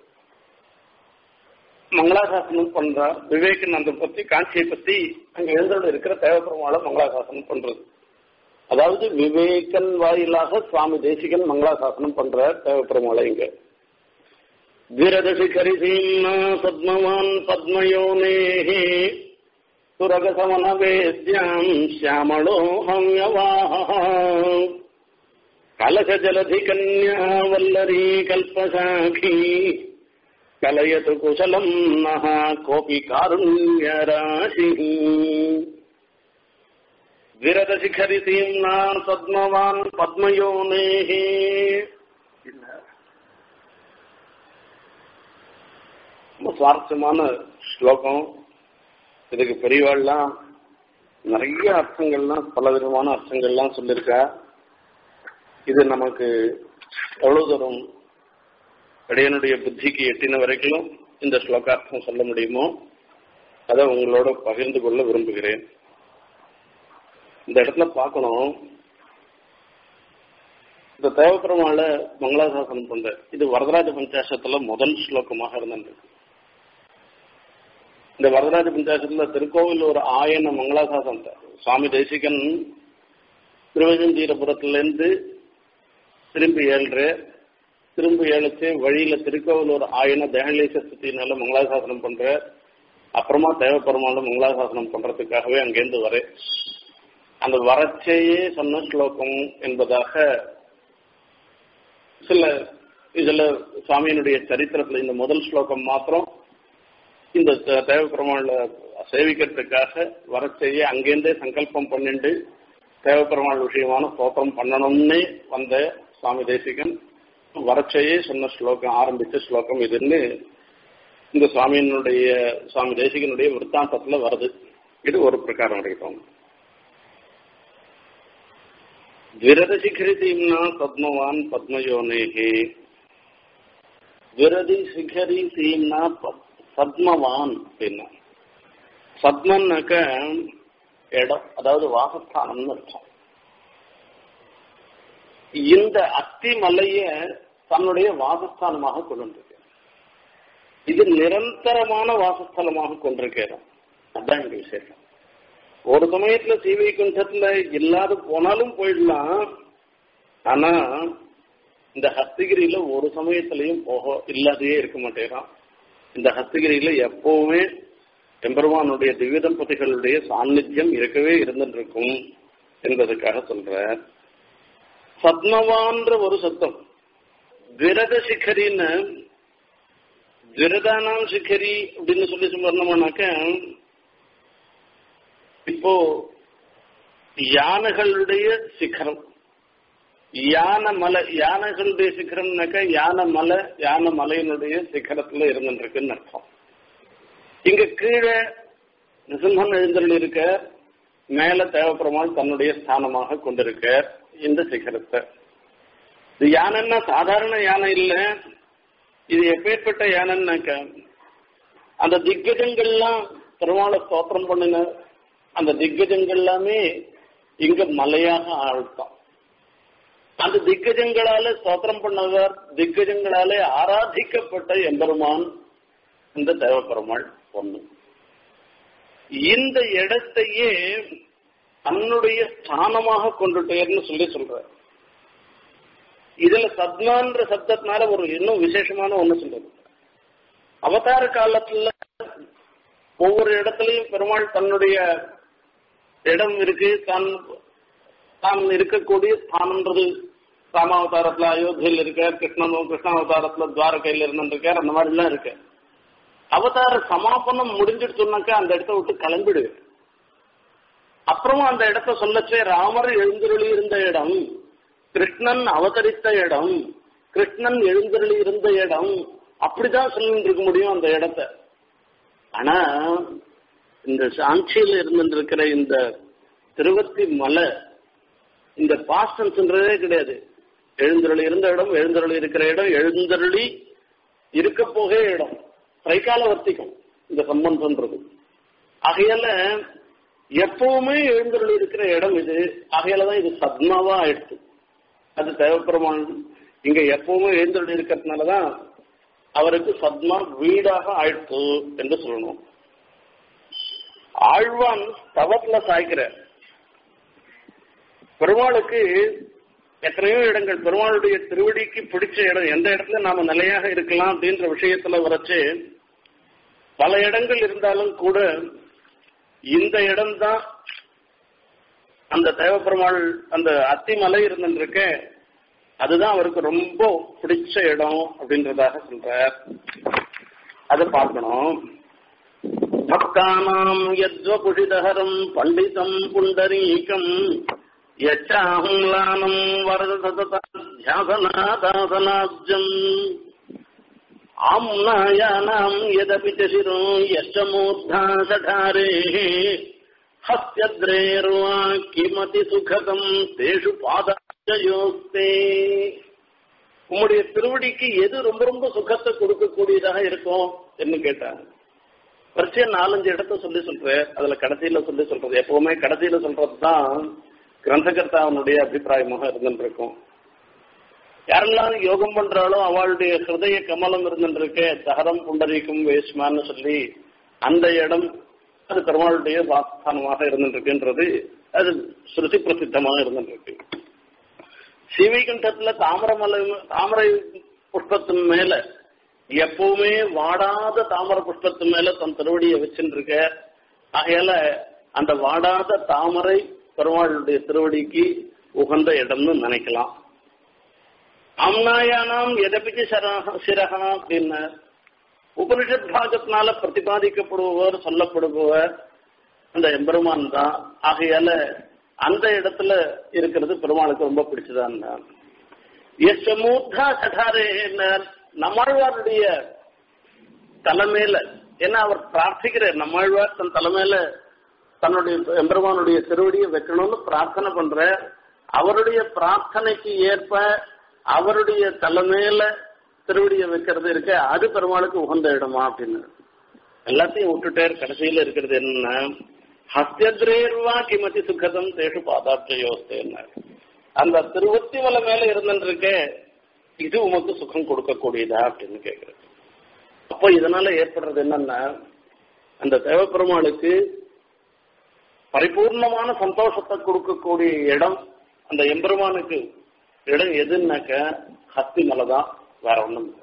மங்களாசாசனம் பண்றார் விவேகானந்தம் பத்தி காஞ்சியை பத்தி அங்க எழுந்தோடு இருக்கிற தேவப்பெருமாளை மங்களாசாசனம் பண்றது அதாவது விவேகன் வாயிலாக சுவாமி தேசிகன் மங்களாசாசனம் பண்றார் தேவப்பெருமாளை இங்க விரதசிகரிசீம்னா பத்மவான் பத்மயோனேஹே சுரகசமனவேத்யாம் श्यामलोऽहम्यवाहः कलशजलधिकन्या वल्लरी कल्पशाखी कलयतु कुशलम् नः कोऽपि कारुण्यराशिः विरदशिखरिसीम्ना पद्मवान् पद्मयोनेः ரொம்ப சுவாரஸ்யமான ஸ்லோகம் இதுக்கு பெரியவாள்லாம் நிறைய அர்த்தங்கள்லாம் பல விதமான அர்த்தங்கள்லாம் சொல்லியிருக்கா இது நமக்கு எவ்வளவு தூரம் இடையனுடைய புத்திக்கு எட்டின வரைக்கும் இந்த ஸ்லோகார்த்தம் சொல்ல முடியுமோ அதை உங்களோட பகிர்ந்து கொள்ள விரும்புகிறேன் இந்த இடத்துல பார்க்கணும் இந்த தேவபெருமாள மங்களாசாசனம் பண்ற இது வரதராஜ பஞ்சாசத்துல முதல் ஸ்லோகமாக இருந்திருக்கு இந்த வரதராஜ பஞ்சாசத்துல திருக்கோவில் ஒரு ஆயன மங்களாசாசனம் சுவாமி தேசிகன் திருவஜந்தீரபுரத்திலேருந்து திரும்பி ஏழ்ற திரும்பி ஏழுச்சு வழியில திருக்கோவிலூர் ஆயன தேகலேச ஸ்துதினால மங்களாசாசனம் பண்ற அப்புறமா தேவப்பெருமாளும் மங்களாசாசனம் பண்றதுக்காகவே அங்கேருந்து வரேன் அந்த வரச்சையே சொன்ன ஸ்லோகம் என்பதாக சில இதுல சுவாமியினுடைய சரித்திரத்துல இந்த முதல் ஸ்லோகம் மாத்திரம் இந்த தேவப்பெருமாள சேவிக்கிறதுக்காக வரச்செய்ய அங்கேருந்தே சங்கல்பம் பண்ணிண்டு தேவப்பெருமாள் விஷயமான ஸ்தோத்திரம் பண்ணணும்னு வந்த சுவாமி தேசிகன் வரச்சையே சொன்ன ஸ்லோகம் ஆரம்பிச்ச ஸ்லோகம் இதுன்னு இந்த சுவாமியினுடைய சுவாமி தேசிகனுடைய விற்த்தாந்தத்துல வருது இது ஒரு பிரகாரம் இருக்கட்டும் விரத சிகரிதீம்னா பத்மவான் பத்மயோனேகே விரதி சிகரி தீம்னா பத்மவான் அப்படின்னா பத்மன்னாக்க இடம் அதாவது வாசஸ்தானம்னு அர்த்தம் இந்த அத்தி மலைய தன்னுடைய வாசஸ்தானமாக கொண்டிருக்க இது நிரந்தரமான வாசஸ்தலமாக கொண்டிருக்கிறோம் அதான் இங்க விசேஷம் ஒரு சமயத்துல சீவை குண்டத்துல இல்லாத போனாலும் போயிடலாம் ஆனா இந்த ஹஸ்தகிரியில ஒரு சமயத்திலையும் போக இல்லாதையே இருக்க மாட்டேறான் இந்த ஹஸ்தகிரியில எப்பவுமே எம்பெருமானுடைய திவ்ய தம்பதிகளுடைய சாநித்தியம் இருக்கவே இருந்துருக்கும் என்பதற்காக சொல்ற பத்மவான்ற ஒரு சத்தம் விரத சிகரின்னு விரதானாம் சிகரி அப்படின்னு சொல்லி சொன்னோம்னாக்க இப்போ யானைகளுடைய சிகரம் யானை மலை யானைகளுடைய சிகரம்னாக்க யானை மலை யானை மலையினுடைய சிகரத்துல இருந்துருக்குன்னு அர்த்தம் இங்க கீழே நிசிம்மன் எழுந்தருள் இருக்க மேல தேவப்பெருமாள் தன்னுடைய ஸ்தானமாக கொண்டிருக்க இந்த சிகரத்தை இது யானைன்னா சாதாரண யானை இல்ல இது எப்பேற்பட்ட யானைன்னாக்க அந்த திக்கஜங்கள்லாம் பெருமாளை ஸ்தோத்திரம் பண்ணின அந்த திக்கஜங்கள் எல்லாமே இங்க மலையாக ஆழ்த்தான் அந்த திக்கஜங்களால ஸ்தோத்திரம் பண்ணவர் திக்கஜங்களாலே ஆராதிக்கப்பட்ட எம்பெருமான் இந்த தேவப்பெருமாள் ஒண்ணு இந்த இடத்தையே தன்னுடைய ஸ்தானமாக கொண்டுட்டேர்னு சொல்லி சொல்ற இதுல சத்மான்ற சப்தத்தினால ஒரு இன்னும் விசேஷமான ஒண்ணு சொல்றது அவதார காலத்துல ஒவ்வொரு இடத்துலயும் பெருமாள் தன்னுடைய இடம் இருக்கு தான் தான் இருக்கக்கூடிய ஸ்தானம்ன்றது ராமாவதாரத்துல அயோத்தியில் இருக்கார் கிருஷ்ணனும் கிருஷ்ணாவதாரத்துல துவாரகையில இருந்திருக்கார் அந்த மாதிரி எல்லாம் இருக்கு அவதார சமாபனம் முடிஞ்சிடுச்சுனாக்கா அந்த இடத்த விட்டு கிளம்பிடு அப்புறமா அந்த இடத்த சொல்லச்சே ராமர் எழுந்தருளி இருந்த இடம் கிருஷ்ணன் அவதரித்த இடம் கிருஷ்ணன் எழுந்தருளி இருந்த இடம் அப்படிதான் சொல்லிட்டு இருக்க முடியும் அந்த இடத்த ஆனா இந்த சாட்சியில இருந்துருக்கிற இந்த திருவத்தி மலை இந்த பாஸ்டன்ஸ்ன்றதே கிடையாது எழுந்தருளி இருந்த இடம் எழுந்தருளி இருக்கிற இடம் எழுந்தருளி இருக்க போகே இடம் திரைக்காலவர்த்திக்கும் இந்த சம்பந்தம்ன்றது ஆகையால எப்பவுமே எழுந்தருளி இருக்கிற இடம் இது ஆகையால தான் இது சத்மாவா ஆயிடுச்சு அது தேவப்பெருமான் இங்க எப்பவுமே எழுந்தருளி இருக்கிறதுனாலதான் அவருக்கு சத்மா வீடாக ஆயிடுச்சு என்று சொல்லணும் ஆழ்வான் தவத்துல சாய்க்கிற பெருமாளுக்கு எத்தனையோ இடங்கள் பெருமாளுடைய திருவடிக்கு பிடிச்ச இடம் எந்த இடத்துல நாம நிலையாக இருக்கலாம் அப்படின்ற விஷயத்துல வரைச்சு பல இடங்கள் இருந்தாலும் கூட இந்த இடம்தான் அந்த தேவப்பெருமாள் அந்த அத்திமலை இருந்துருக்க அதுதான் அவருக்கு ரொம்ப பிடிச்ச இடம் அப்படின்றதாக சொல்றார் அதை பார்க்கணும் பக்தானாம் யத்வபுஷிதஹரம் பண்டிதம் புண்டரீகம் யச்சாஹும்லானம் வரதசததாசனாதாசனாப்ஜம் ஆம்னாயானாம் யதபி ச சிரோ யச்ச மூர்धा சடாரேः ஹஸ்யத்ரேர்வா கிமதி சுகதம் தேஷு பாதாயோஸ்தே உம்முடைய திருவடிக்கு எது ரொம்ப ரொம்ப சுகத்தை கொடுக்கக்கூடியதாக இருக்கும் என்று கேட்டாங்க வரிசையா நாலஞ்சு இடத்த சொல்லி சொல்றேன் அதுல கடைசியில சொல்லி சொல்றது எப்பவுமே கடைசியில சொல்றதுதான் கிரந்தகர்த்தாவனுடைய அபிப்பிராயமாக இருந்துருக்கும் யாரெல்லாம் யோகம் பண்றாலோ அவளுடைய ஹிருதய கமலம் இருந்துருக்க தகரம் புண்டரீக்கும் வேஷ்மான்னு சொல்லி அந்த இடம் அது பெருமாளுடைய வாஸ்தானமாக இருந்துருக்குன்றது அது ஸ்ருதி பிரசித்தமாக இருந்துருக்கு ஸ்ரீவைகுண்டத்துல தாமரமலை தாமரை புஷ்பத்தின் மேல எப்பவுமே வாடாத தாமரை புஷ்பத்தின் மேல தன் திருவடியை வச்சுருக்க ஆகையால அந்த வாடாத தாமரை பெருமாளுடைய திருவடிக்கு உகந்த இடம்னு நினைக்கலாம் அம்னாயானாம் எதபிச்சு சிரகா அப்படின்னு உபனிஷத் பாகத்தினால பிரதிபாதிக்கப்படுபவர் சொல்லப்படுபவர் அந்த எம்பெருமான் தான் ஆகையால அந்த இடத்துல இருக்கிறது பெருமாளுக்கு ரொம்ப பிடிச்சதான் எஸ் மூர்த்தா சடாரே நம்மாழ்வாருடைய தலைமையில ஏன்னா அவர் பிரார்த்திக்கிறார் நம்மாழ்வார் தன் தலைமையில தன்னுடைய எம்பெருமானுடைய திருவடியை வைக்கணும்னு பிரார்த்தனை பண்ற அவருடைய பிரார்த்தனைக்கு ஏற்ப அவருடைய தலைமையில திருவடியை வைக்கிறது இருக்க அது பெருமாளுக்கு உகந்த இடமா அப்படின்னு எல்லாத்தையும் விட்டுட்டார் கடைசியில இருக்கிறது என்னன்னா ஹஸ்தியத்ரேர்வா கிமதி சுகதம் தேஷு பாதாப்ஜயோஸ்தேன்னு அந்த திருவத்தி மலை மேல இருந்துருக்க இது உமக்கு சுகம் கொடுக்கக்கூடியதா அப்படின்னு கேக்குறது அப்போ இதனால ஏற்படுறது என்னன்னா அந்த தேவப்பெருமாளுக்கு பரிபூர்ணமான சந்தோஷத்தை கொடுக்கக்கூடிய இடம் அந்த எம்பெருமானுக்கு இடம் எதுன்னாக்க ஹஸ்தி மலை தான் வேற ஒண்ணும் இல்லை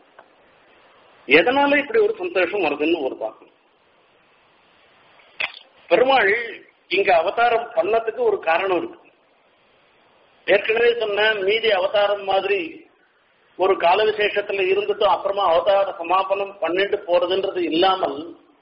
எதனால இப்படி ஒரு சந்தோஷம் வருதுன்னு ஒரு பார்க்கணும் பெருமாள் இங்க அவதாரம் பண்ணதுக்கு ஒரு காரணம் இருக்கு ஏற்கனவே சொன்ன மீதி அவதாரம் மாதிரி ஒரு கால விசேஷத்துல இருந்துட்டு அப்புறமா அவதார சமாபனம் பண்ணிட்டு போறதுன்றது இல்லாமல்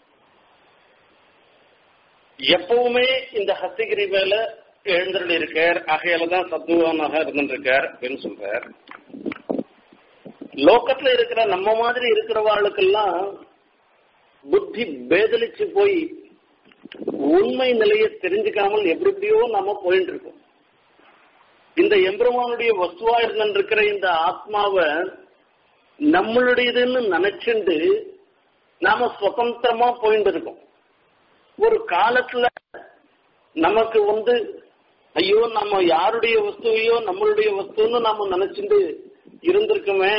எப்பவுமே இந்த ஹஸ்திகிரி மேல எழுந்தருள் இருக்கார் ஆகையால தான் சத்துவானாக இருந்துருக்கார் அப்படின்னு சொல்றார் லோக்கத்துல இருக்கிற நம்ம மாதிரி இருக்கிறவாளுக்கெல்லாம் புத்தி பேதலிச்சு போய் உண்மை நிலையை தெரிஞ்சுக்காமல் எப்படி எப்படியோ நாம போயிட்டு இருக்கோம் இந்த எம்பெருமானுடைய வஸ்துவா இருந்திருக்கிற இந்த ஆத்மாவை நம்மளுடையதுன்னு நினைச்சுண்டு நாம சுதந்திரமா போயிட்டு இருக்கோம் ஒரு காலத்துல நமக்கு வந்து ஐயோ நம்ம யாருடைய வஸ்துவையோ நம்மளுடைய வஸ்துன்னு நாம நினைச்சிட்டு இருந்திருக்கோமே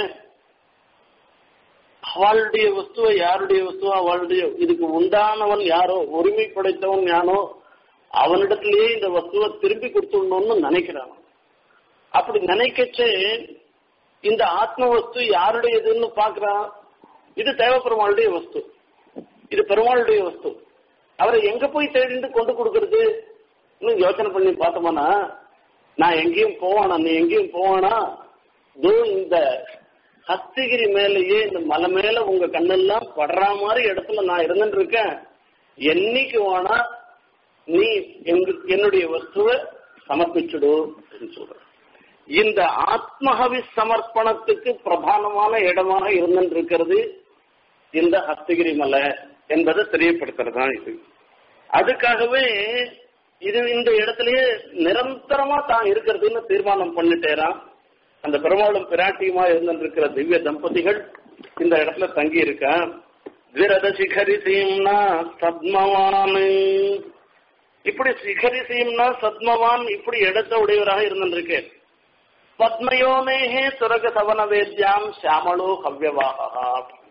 அவளுடைய வஸ்துவை யாருடைய வஸ்துவோ அவளுடைய இதுக்கு உண்டானவன் யாரோ உரிமை படைத்தவன் யானோ அவனிடத்திலேயே இந்த வஸ்துவை திருப்பி கொடுத்துடணும்னு நினைக்கிறான் அப்படி நினைக்கச்சே இந்த ஆத்ம வஸ்து யாருடையதுன்னு பாக்குறான் இது தேவப்பெருமாளுடைய வஸ்து இது பெருமாளுடைய வஸ்து அவரை எங்க போய் தேடிட்டு கொண்டு கொடுக்கறது இன்னும் யோசனை பண்ணி பார்த்தோம்னா நான் எங்கேயும் போவானா நீ எங்கேயும் போவானா தோ இந்த ஹஸ்திகிரி மேலேயே இந்த மலை மேல உங்க கண்ணெல்லாம் படுற மாதிரி இடத்துல நான் இருந்துட்டு இருக்கேன் என்னைக்கு வேணா நீ எங்க- என்னுடைய வஸ்துவை சமர்ப்பிச்சுடு அப்படின்னு சொல்ற இந்த ஆத்மஹவி சமர்ப்பணத்துக்கு பிரதானமான இடமாக இருந்துட்டு இருக்கிறது இந்த ஹஸ்தகிரி மலை என்பதை தெரியப்படுத்துறது தான் இது அதுக்காகவே இது இந்த இடத்துலயே நிரந்தரமா தான் இருக்கிறதுன்னு தீர்மானம் பண்ணிட்டேரான் அந்த பெருமாளும் பிராட்டியுமா இருந்திருக்கிற திவ்ய தம்பதிகள் இந்த இடத்துல தங்கி இருக்கா விரத சிகரி சீம்னா சத்மவான் இப்படி சிகரி சீம்னா சத்மவான் இப்படி இடத்த உடையவராக இருந்திருக்கு பத்மயோனேகே துரக சவன வேத்யாம் சியாமளோ ஹவ்யவாகா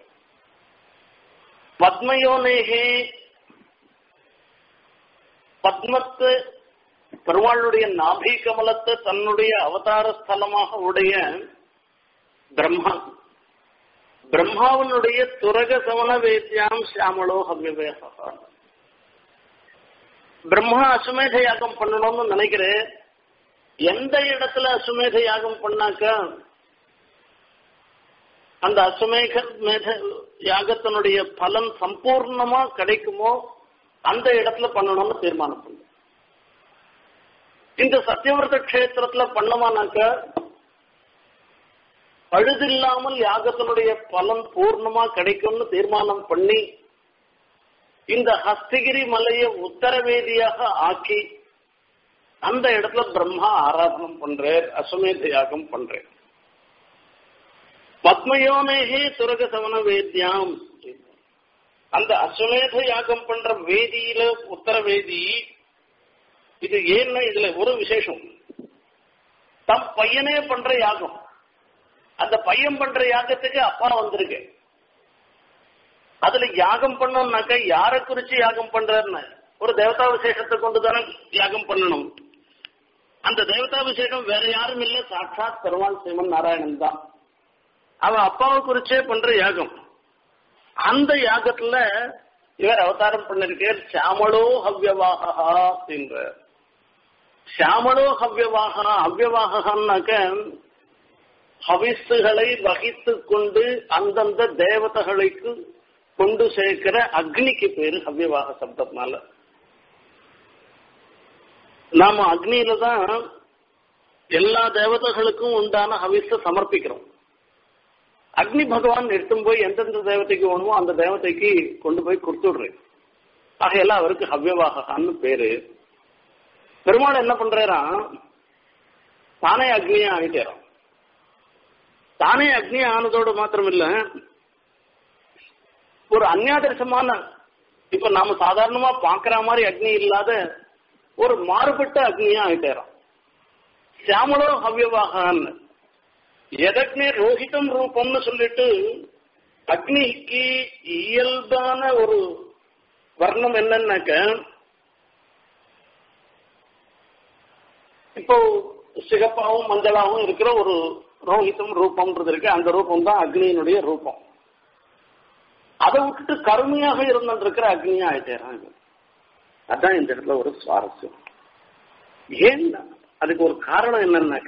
பத்மயோனேகே பத்மத்து பெருமாளுடைய நாபி கமலத்தை தன்னுடைய அவதார ஸ்தலமாக உடைய பிரம்மா பிரம்மாவனுடைய துரக சவன வேத்யாம் சியாமளோ ஹவ்யவேகா பிரம்மா அசுமேத யாகம் பண்ணணும்னு நினைக்கிறேன் எந்த இடத்துல அசுமேத யாகம் பண்ணாக்க அந்த அசுமேக மேத யாகத்தினுடைய பலன் சம்பூர்ணமா கிடைக்குமோ அந்த இடத்துல பண்ணணும்னு தீர்மானம் பண்ணு இந்த சத்தியவிரத கஷேத்திரத்துல பண்ணமானாக்க பழுதில்லாமல் யாகத்தினுடைய பலன் பூர்ணமா கிடைக்கும்னு தீர்மானம் பண்ணி இந்த ஹஸ்தகிரி மலையை உத்தரவேதியாக ஆக்கி அந்த இடத்துல பிரம்மா ஆராதனம் பண்றார் அஸ்வமேத யாகம் பண்றார் பத்மயோனேகே துரக சவன வேத்யாம் அந்த அஸ்வமேத யாகம் பண்ற வேதியில உத்தர வேதி இது ஏன்னா இதுல ஒரு விசேஷம் தம் பையனே பண்ற யாகம் அந்த பையன் பண்ற யாகத்துக்கு அப்பா வந்திருக்கு அதுல யாகம் பண்ணோம்னாக்க யாரை குறிச்சு யாகம் பண்றாருன்னு ஒரு தேவதா விசேஷத்தை கொண்டு தானே யாகம் பண்ணணும் அந்த தேவதா விசேஷம் வேற யாரும் இல்ல சாட்சாத் பெருமாள் சிவன் நாராயணன் தான் அவன் அப்பாவை குறிச்சே பண்ற யாகம் அந்த யாகத்துல இவர் அவதாரம் பண்ணிருக்கார் சியாமளோ ஹவ்யவாகா அப்படின்ற சியாமளோ ஹவ்யவாகா ஹவ்யவாகான்னாக்க ஹவிஸுகளை வகித்து கொண்டு அந்தந்த தேவதைகளுக்கு கொண்டு சேர்க்கிற அக்னிக்கு பேரு ஹவ்யவாக சப்தத்தினால நாம அக்னியில தான் எல்லா தேவதைகளுக்கும் உண்டான ஹவிஸ சமர்ப்பிக்கிறோம் அக்னி பகவான் எடுத்தும் போய் எந்தெந்த தேவதைக்கு வேணுமோ அந்த தேவதைக்கு கொண்டு போய் கொடுத்துடுறேன் ஆகையெல்லாம் அவருக்கு ஹவ்யவாகான்னு பேரு பெருமாள் என்ன பண்றாராம் தானே அக்னியா ஆகிட்டாராம் தானே அக்னி ஆனதோடு மாத்திரம் இல்ல ஒரு அந்நாதர்சமான இப்ப நாம சாதாரணமா பாக்குற மாதிரி அக்னி இல்லாத ஒரு மாறுபட்ட அக்னியா ஆயிட்டாராம் சியாமலோ ஹவ்யவாகான்னு எதக்னே ரோஹிதம் ரூபம்னு சொல்லிட்டு அக்னிக்கு இயல்பான ஒரு வர்ணம் என்னன்னாக்க இப்போ சிகப்பாவும் மஞ்சளாவும் இருக்கிற ஒரு ரோஹிதம் ரூபம்ன்றது இருக்கு அந்த ரூபம் தான் அக்னியினுடைய ரூபம் அதை விட்டுட்டு கருமையாக இருந்திருக்கிற அக்னியா ஆயிட்டேறான் இது. அதான் இந்த இடத்துல ஒரு சுவாரஸ்யம் ஏன் அதுக்கு ஒரு காரணம் என்னன்னாக்க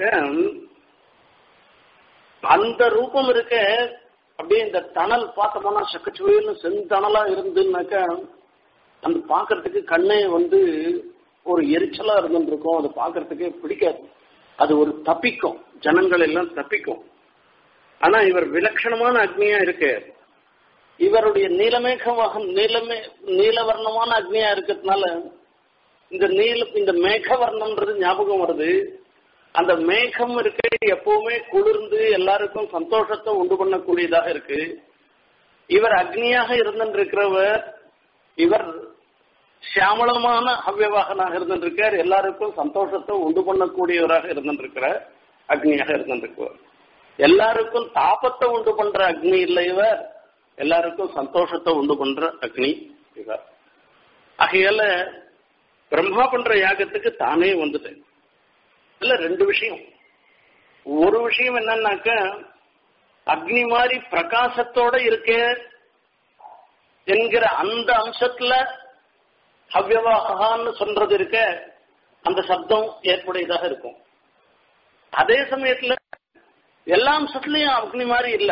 அந்த ரூபம் இருக்க அப்படியே இந்த தணல் பார்த்தோம்னா சக்கச்சுவையில் செந்தணலா இருந்துன்னாக்க அந்த பார்க்கறதுக்கு கண்ணே வந்து ஒரு எரிச்சலா இருந்துருக்கும் அது பார்க்கறதுக்கே பிடிக்காது அது ஒரு தப்பிக்கும் ஜனங்கள் எல்லாம் தப்பிக்கும் ஆனா இவர் விலட்சணமான அக்னியா இருக்கு இவருடைய நீலமேகமாக நீலமே நீலவர்ணமான அக்னியா இருக்கிறதுனால இந்த நீல இந்த மேகவர்ணம்ன்றது ஞாபகம் வருது அந்த மேகம் இருக்க எப்பவுமே குளிர்ந்து எல்லாருக்கும் சந்தோஷத்தை உண்டு பண்ணக்கூடியதாக இருக்கு இவர் அக்னியாக இருந்திருக்கிறவர் இவர் சியாமளமான ஹவ்யவாகனாக இருந்திருக்கார் எல்லாருக்கும் சந்தோஷத்தை உண்டு பண்ணக்கூடியவராக இருந்திருக்கிறார் அக்னியாக இருந்திருக்கிறார் எல்லாருக்கும் தாபத்தை உண்டு பண்ற அக்னி இல்லை இவர் எல்லாருக்கும் சந்தோஷத்தை உண்டு பண்ற அக்னி இவர் ஆகையால பிரம்மா பண்ற யாகத்துக்கு தானே வந்துட்டேன் இல்ல ரெண்டு விஷயம் ஒரு விஷயம் என்னன்னாக்க அக்னி மாதிரி பிரகாசத்தோட இருக்க என்கிற அந்த அம்சத்துல ஹவ்யவாகான்னு சொல்றது இருக்க அந்த சப்தம் ஏற்புடையதாக இருக்கும் அதே சமயத்துல எல்லா அம்சத்துலயும் அக்னி மாதிரி இல்ல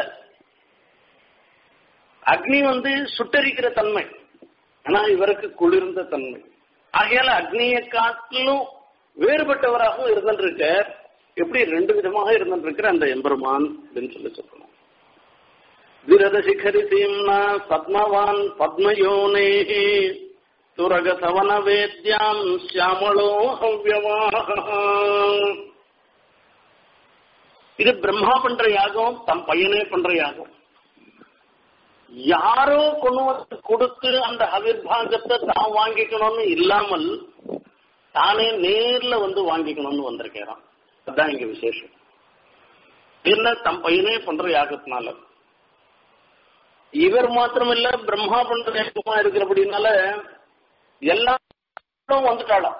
அக்னி வந்து சுட்டரிக்கிற தன்மை ஆனா இவருக்கு குளிர்ந்த தன்மை ஆகையால அக்னியை காட்டிலும் வேறுபட்டவராகவும் இருந்திருக்க எப்படி ரெண்டு விதமாக இருந்திருக்கிற அந்த எம்பெருமான் அப்படின்னு சொல்லி சொல்லணும் விரத சிகரி சீம்னா பத்மவான் பத்மயோனே துரக சவன வேத்யாம் சியாமளோ ஹவ்யவாக இது பிரம்மா பண்ற யாகம் தம் பையனே பண்ற யாகம் யாரோ கொண்டு வந்து கொடுத்து அந்த அவிர்வாகத்தை தான் வாங்கிக்கணும்னு இல்லாமல் தானே நேர்ல வந்து வாங்கிக்கணும்னு வந்திருக்கிறான் அதுதான் இங்க விசேஷம் என்ன தம் பையனே பண்ற யாகத்தினால இவர் மாத்திரமில்ல பிரம்மா பண்ற யாகமா இருக்கிறபடினால எல்லாரும் வந்துட்டாளாம்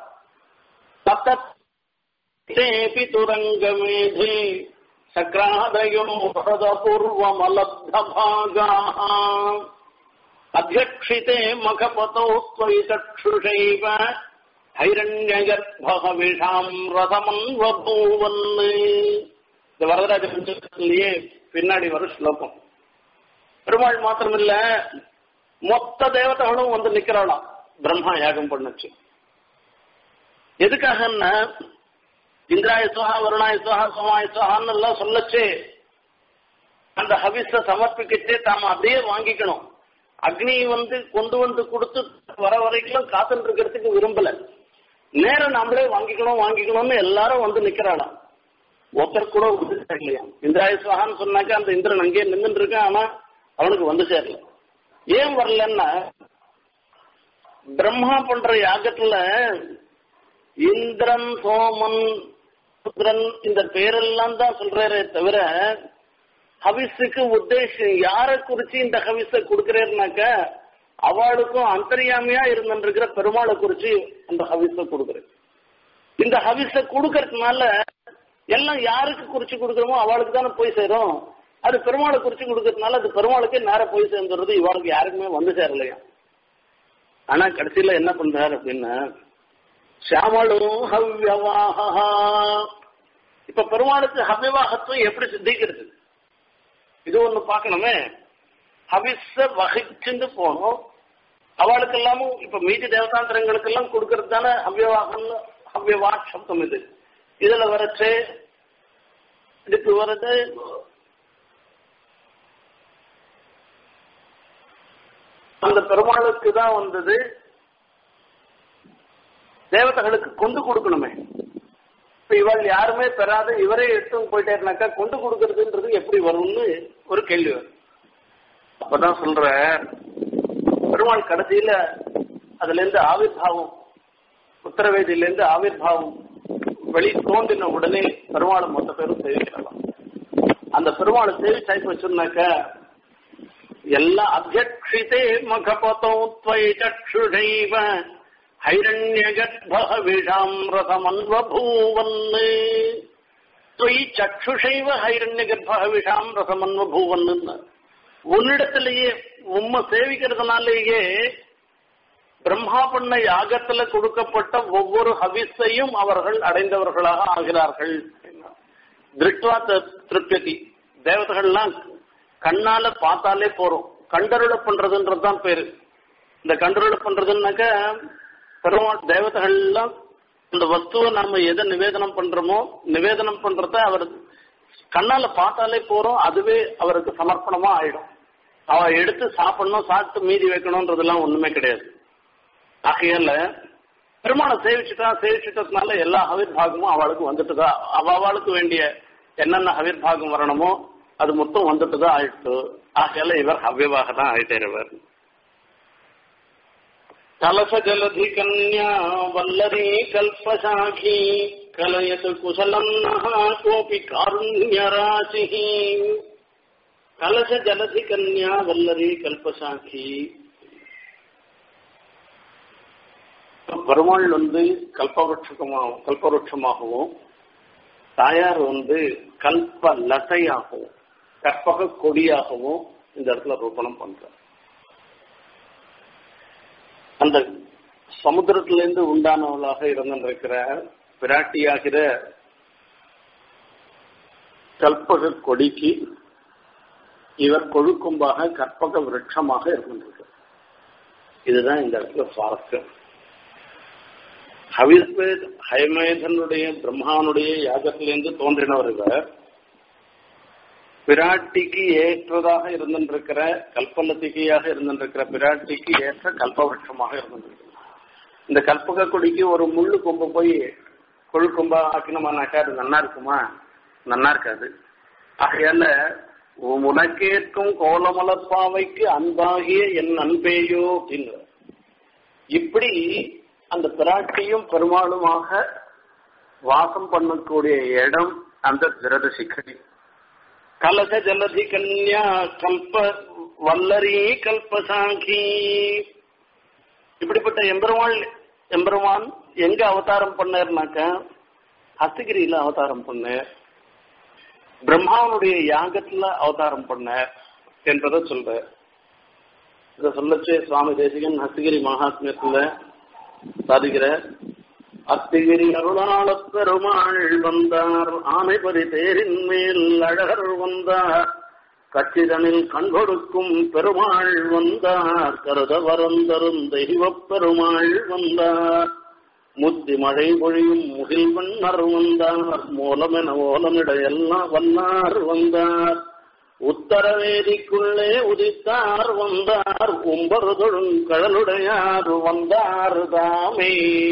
தத்தேபி துரங்கமேதே சக்ராதயோ பூர்வமலப்தபாகாः அத்தியக்ஷிதே மகபதோ त्वयि चक्षुषैव ஹைரண்யகர்பகவிஷாம் ரதமன்வபூவன் இந்த வரதராஜ பஞ்சத்திலேயே பின்னாடி வரும் ஸ்லோகம் பெருமாள் மாத்திரமில்ல மொத்த தேவதைகளும் வந்து நிக்கிறாளாம் பிரம்மா யாகம் பண்ணுச்சு எதுக்காகன்னா இந்திராய சுவா வருணாய சுவா சோமாய சுவான்னு எல்லாம் சொல்லச்சு அந்த ஹவிஸ சமர்ப்பிக்கிட்டே தாம அப்படியே வாங்கிக்கணும் அக்னி வந்து கொண்டு வந்து கொடுத்து வர வரைக்கும் காத்துட்டு இருக்கிறதுக்கு விரும்பல நேரம் நம்மளே வாங்கிக்கணும் வாங்கிக்கணும்னு எல்லாரும் வந்து நிக்கிறாளாம் ஒருத்தர் கூட வந்து சேரலையா இந்திராய சுவான்னு சொன்னாக்க அந்த இந்திரன் அங்கேயே நின்றுட்டு இருக்கான் ஆனா அவனுக்கு வந்து சேரல ஏன் வரலன்னா பிரம்மா பண்ற யாகத்துல இந்திரன் சோமன் ருத்ரன் இந்த பேரெல்லாம் தான் சொல்றாரே தவிர ஹவிஸுக்கு உத்தேசம் யாரை குறிச்சு இந்த ஹவிஸ கொடுக்கிறேன்னாக்க அவளுக்கும் அந்தரியாமையா இருந்துருக்கிற பெருமாளை குறிச்சு அந்த ஹவிஸ கொடுக்குறேன் இந்த ஹவிஸ கொடுக்கறதுனால எல்லாம் யாருக்கு குறிச்சு கொடுக்குறோமோ அவளுக்கு தானே போய் சேரும் அது பெருமாளை குறிச்சு கொடுக்கறதுனால அது பெருமாளுக்கே நேரம் போய் சேர்ந்துடுறது இவளுக்கு யாருக்குமே வந்து சேரலையா ஆனா கடைசியில என்ன பண்றாரு அப்படின்னா சியாமலும் ஹவ்யவாகா இப்ப பெருமாளுக்கு ஹவ்யவாகத்துவம் எப்படி சித்திக்கிறது இது ஒண்ணு பார்க்கணுமே ஹவிஸ வகிச்சுட்டு போனோம் அவளுக்கு எல்லாமும் இப்ப மீதி தேவதாந்திரங்களுக்கு எல்லாம் கொடுக்கறது தானே ஹவ்யவாகம் ஹவ்யவா சப்தம் இது இதுல வரச்சு இதுக்கு வர்றது அந்த பெருமாளுக்கு தான் வந்தது தேவதைகளுக்கு கொண்டு கொடுக்கணுமே இப்ப இவள் யாருமே பெறாத இவரே எடுத்து போயிட்டேனாக்கா கொண்டு கொடுக்கறதுன்றது எப்படி வரும்னு ஒரு கேள்வி வரும் அப்பதான் சொல்ற பெருமாள் கடைசியில அதுல இருந்து ஆவிர்வாவம் உத்தரவேதியில இருந்து ஆவிர்வாவம் வெளி தோன்றின உடனே பெருமாளை மொத்த பேரும் சேவிக்கலாம் அந்த பெருமாளை சேவிச்சாய்ப்பு வச்சிருந்தாக்க எல்லா அத்தியக்ஷிதே மகபதோ துவை சக்ஷுஷைவ ஹைரண்யகர்பவிஷாம் ரசமன்வபூவன் துவை சக்ஷுஷைவ ஹைரண்யகர்பவிஷாம் ரசமன்வபூவன் உன்னிடத்திலேயே உம்மை சேவிக்கிறதுனாலேயே பிரம்மா பண்ண யாகத்துல கொடுக்கப்பட்ட ஒவ்வொரு ஹவிஸையும் அவர்கள் அடைந்தவர்களாக ஆகிறார்கள் திருஷ்டுவா திருப்தி தேவதைகள்லாம் கண்ணால பார்த்தாலே போறோம் கண்டருள பண்றதுன்றதுதான் பேரு இந்த கண்டருள பண்றதுன்னாக்க பெருமாள் தேவதைகள்லாம் இந்த வஸ்துவை நாம எதை நிவேதனம் பண்றோமோ நிவேதனம் பண்றத அவர் கண்ணால பார்த்தாலே போறோம் அதுவே அவருக்கு சமர்ப்பணமா ஆயிடும் அவ எடுத்து சாப்பிடணும் சாப்பிட்டு மீதி வைக்கணும்ன்றதெல்லாம் ஒண்ணுமே கிடையாது ஆகையால பெருமாளை சேவிச்சுட்டா சேவிச்சுட்டதுனால எல்லா ஹவிர்பாகமும் அவளுக்கு வந்துட்டுதா அவ அவளுக்கு வேண்டிய என்னென்ன ஹவிர்பாகம் வரணுமோ அது மொத்தம் வந்துட்டு தான் ஆயிடுச்சு ஆகையால இவர் ஹவ்யவாக தான் ஆயிட்டார் இவர் कलशजलधि कन्या वल्लरी कल्पशाखी कलयत कुशलम् नः कोऽपि कारुण्यराशिः कलशजलधि कन्या वल्लरी कल्पशाखी பெருமாள் வந்து கல்பவருஷமாகவும் கல்பவருஷமாகவும் தாயார் வந்து கல்ப லசையாகவும் கற்பக கொடியாகவும் இந்த இடத்துல ரூபணம் பண்றார் அந்த சமுத்திரத்திலிருந்து உண்டானவளாக இருந்திருக்கிற பிராட்டியாகிற கல்பக கொடிக்கு இவர் கொழுக்கும்பாக கற்பக விருட்சமாக இருந்திருக்கு இதுதான் இந்த இடத்துல சுவாரஸ்யம் ஹவிஸ்வேத் ஹயமேதனுடைய பிரம்மானுடைய யாகத்திலிருந்து தோன்றினவர் இவர் பிராட்டிக்கு ஏற்றதாக இருந்திருக்கிற கல்பலத்திகையாக இருந்திருக்கிற பிராட்டிக்கு ஏற்ற கல்பவருஷமாக இருந்திருக்கு இந்த கல்பக கொடிக்கு ஒரு முள்ளு கொம்பு போய் கொழு கொம்பா ஆக்கினோமானாக்கா அது நன்னா இருக்குமா நன்னா இருக்காது ஆகையால உனக்கேற்கும் கோலமலப்பாவைக்கு அன்பாகிய என் அன்பேயோ அப்படின்ற இப்படி அந்த பிராட்டியும் பெருமாளுமாக வாசம் பண்ணக்கூடிய இடம் அந்த விரத சிக்கடி கலச ஜலதி கன்யா கல்ப வல்லரி கல்பசாங்கி இப்படிப்பட்ட எம்பெருமாள் எம்பெருமான் எங்க அவதாரம் பண்ணார்னாக்க ஹஸ்தகிரியில அவதாரம் பண்ண பிரம்மாவனுடைய யாகத்துல அவதாரம் பண்ண என்பதை சொல்ற இத சொல்லச்சே சுவாமி தேசிகன் ஹஸ்தகிரி மகாத்மியத்துல சாதிக்கிற அத்திகிரி அருளாளப் பெருமாள் வந்தார் ஆனைபரி தேரின் மேல் அழகர் வந்தார் கச்சிதனில் கண்கொடுக்கும் பெருமாள் வந்தார் கருத வரந்தரும் தெய்வப் பெருமாள் வந்தார் முத்தி மழை பொழியும் முகில் வண்ணர் வந்தார் மூலமென ஓலமிட எல்லாம் வந்தார் வந்தார் உத்தரவேதிக்குள்ளே உதித்தார் வந்தார் உம்பரு தொழும் கடலுடையார் வந்தார் தாமே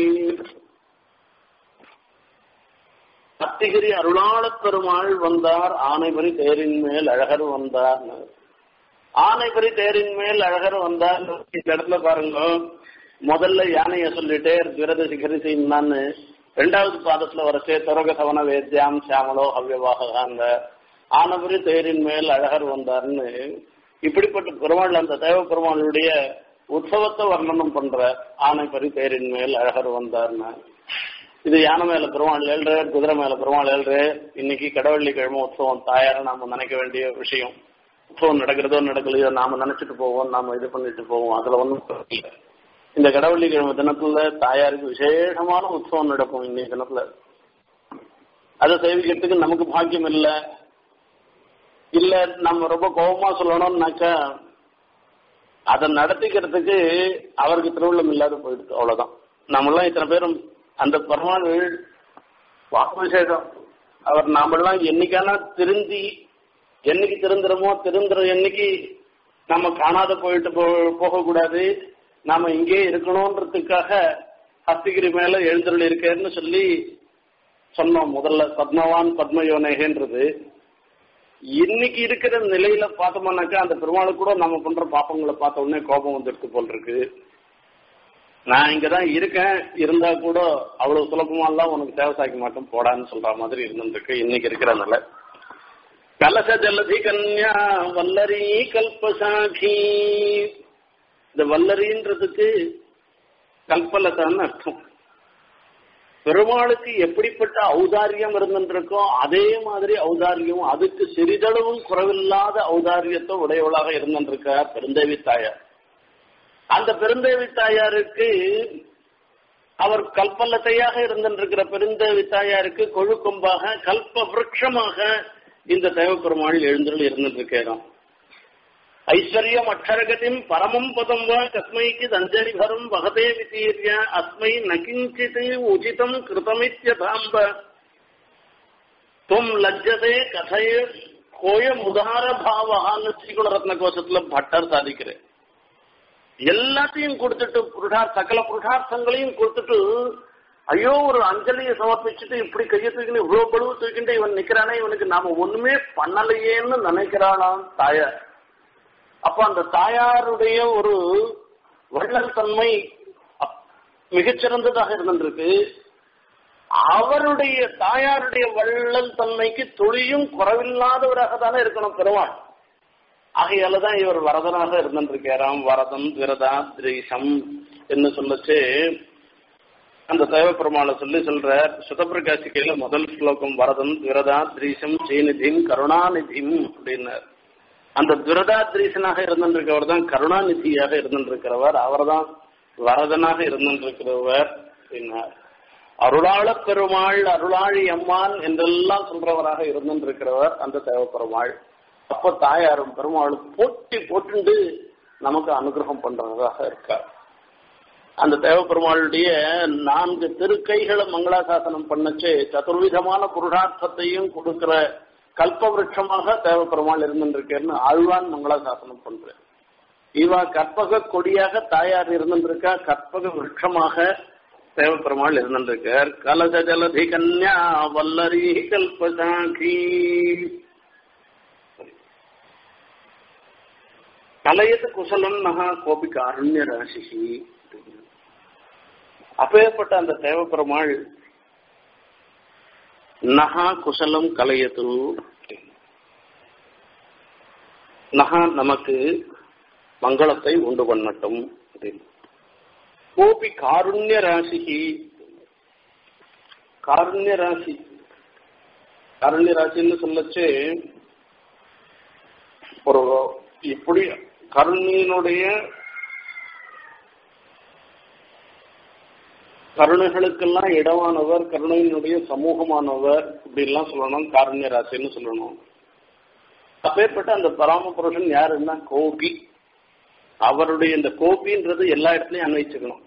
அத்திகிரி அருளாளப் பெருமாள் வந்தார் ஆனைபரி தேரின் மேல் அழகர் வந்தார் ஆனைபரி தேரின் மேல் அழகர் வந்தார் இந்த இடத்துல பாருங்க முதல்ல யானைய சொல்லிட்டே விரத சிகரி செய்யணும்னு ரெண்டாவது பாதத்துல வரச்சே துரக சவன வேத்யாம் சியாமலோ அவ்வவாக ஆனபுரி தேரின் மேல் அழகர் வந்தார்னு இப்படிப்பட்ட பெருமாள் அந்த தேவ பெருமாளுடைய உற்சவத்தை வர்ணனம் பண்ற ஆனைப்பரி தேரின் மேல் அழகர் வந்தார்னு இது யானை மேல பெருமாள் ஏழ்ற குதிரை மேல பெருமாள் ஏழ்ற இன்னைக்கு கடவள்ளி கிழமை உற்சவம் தாயார நாம நினைக்க வேண்டிய விஷயம் உற்சவம் நடக்கிறதோ நடக்கலையோ நாம நினைச்சிட்டு போவோம் நாம இது பண்ணிட்டு போவோம் அதுல ஒண்ணும் இல்லை இந்த கடவள்ளி கிழமை தினத்துல தாயாருக்கு விசேஷமான உற்சவம் நடக்கும் இன்னைக்கு தினத்துல அதை சேவிக்கிறதுக்கு நமக்கு பாக்கியம் இல்லை இல்ல நம்ம ரொம்ப கோபமா சொல்லணும்னாக்கா அதை நடத்திக்கிறதுக்கு அவருக்கு திருவிழம் இல்லாத போயிடுது அவ்வளவுதான் நம்மளாம் இத்தனை பேரும் அந்த பெருமாள் வாக்கு விசேஷம் அவர் நாமெல்லாம் என்னைக்கான திருந்தி என்னைக்கு திருந்துறோமோ திருந்துற என்னைக்கு நம்ம காணாத போயிட்டு போகக்கூடாது நாம இங்கே இருக்கணும்ன்றதுக்காக ஹஸ்தகிரி மேல எழுந்தருள் இருக்கேன்னு சொல்லி சொன்னோம் முதல்ல பத்மவான் பத்மயோனேகன்றது இன்னைக்கு இருக்கிற நிலையில பார்த்தோம்னாக்கா அந்த பெருமாளுக்கு கூட நம்ம பண்ற பாப்பங்களை பார்த்த உடனே கோபம் வந்துடுது போல் இருக்கு நான் இங்கதான் இருக்கேன் இருந்தா கூட அவ்வளவு சுலபமா எல்லாம் உனக்கு தேவை சாய்க்க மாட்டோம் போடான்னு சொல்ற மாதிரி இருந்துருக்கு இன்னைக்கு இருக்கிற நிலை கலச ஜலதி கன்யா வல்லரி கல்பசாகி இந்த வல்லரின்றதுக்கு கல்பலதான்னு அர்த்தம் பெருமாளுக்கு எப்படிப்பட்ட ஔதாரியம் இருந்திருக்கோ அதே மாதிரி ஔதாரியம் அதுக்கு சிறிதளவும் குறைவில்லாத ஔதாரியத்தை உடையவளாக இருந்திருக்கார் பெருந்தேவி தாயார் அந்த பெருந்தேவி தாயாருக்கு அவர் கல்பலத்தையாக இருந்திருக்கிற பெருந்தேவி தாயாருக்கு கொழுக்கொம்பாக கல்ப விரட்சமாக இந்த தேவப்பெருமாள் எழுந்தருள் இருந்திருக்கிறோம் ஐஸ்வர்யம் அக்ஷரகதிம் பரமம் பதம் வா கஸ்மைக்கு தஞ்சரிபரம் வகதே விதீர்ய அஸ்மை நகிஞ்சித் உச்சிதம் கிருதமித்யதாம்ப துவம் லஜ்ஜதே கதைய கோய முதார பாவகான்னு ஸ்ரீகுண ரத்ன கோஷத்துல பட்டர் சாதிக்கிறேன் எல்லாத்தையும் கொடுத்துட்டு புருஷார் சகல புருஷார்த்தங்களையும் கொடுத்துட்டு ஐயோ ஒரு அஞ்சலியை சமர்ப்பிச்சுட்டு இப்படி கையை தூக்கின்னு இவ்வளவு பழுவு தூக்கிட்டு இவன் நிக்கிறானே இவனுக்கு நாம ஒண்ணுமே பண்ணலையேன்னு நினைக்கிறானாம் தாயார் அப்ப அந்த தாயாருடைய ஒரு வள்ளல் தன்மை மிகச்சிறந்ததாக இருந்திருக்கு அவருடைய தாயாருடைய வள்ளல் தன்மைக்கு துளியும் குறைவில்லாதவராக தானே இருக்கணும் பெருமாள் ஆகையால தான் இவர் வரதனாக இருந்திருக்காராம் வரதம் விரதா திரீசம் என்று சொல்லச்சு அந்த தேவ பெருமாளை சொல்லி சொல்ற சுதப்பிரகாசிக்கையில முதல் ஸ்லோகம் வரதம் விரதா திரீசம் ஸ்ரீநிதிம் கருணாநிதிம் அப்படின்னார் அந்த துரதா திரீசனாக இருந்திருக்கிறவர் தான் கருணாநிதியாக இருந்திருக்கிறவர் அவர் தான் வரதனாக இருந்திருக்கிறவர் அப்படின்னார் அருளாள பெருமாள் அருளாழி அம்மான் என்றெல்லாம் சொல்றவராக இருந்திருக்கிறவர் அந்த தேவ பெருமாள் அப்ப தாயாரும் பெருமாளும் போட்டி போட்டுண்டு நமக்கு அனுகிரகம் பண்றதாக இருக்கார் அந்த தேவப்பெருமாளுடைய நான்கு திருக்கைகளை மங்களாசாசனம் பண்ணச்சு சதுர்விதமான புருஷார்த்தத்தையும் கொடுக்கிற கல்பவருஷமாக தேவப்பெருமாள் இருந்திருக்கேன்னு ஆழ்வான் மங்களாசாசனம் பண்றேன் இவா கற்பக கொடியாக தாயார் இருந்திருக்கா கற்பக விருட்சமாக தேவப்பெருமாள் இருந்திருக்கார் கலச ஜலதி கன்யா வல்லரி கல்பசாகி கலையது குசலம் நகா கோபி காருண்ய ராசிகி அப்பேற்பட்ட அந்த தேவப்பெருமாள் நகா குசலம் கலையது நகா நமக்கு மங்களத்தை உண்டு பண்ணட்டும் அப்படின்னு கோபி காருண்ய ராசிகி காருண்ய ராசி காருண்ய ராசின்னு சொல்லச்சு ஒரு இப்படி கருணையினுடைய கருணைகளுக்கெல்லாம் இடமானவர் கருணையினுடைய சமூகமானவர் இப்படிலாம் சொல்லணும் காருண்ய ராசின்னு சொல்லணும் அப்பேற்பட்ட அந்த பராம புருஷன் யாருன்னா கோபி அவருடைய இந்த கோபின்றது எல்லா இடத்துலயும் அன்வைச்சுக்கணும்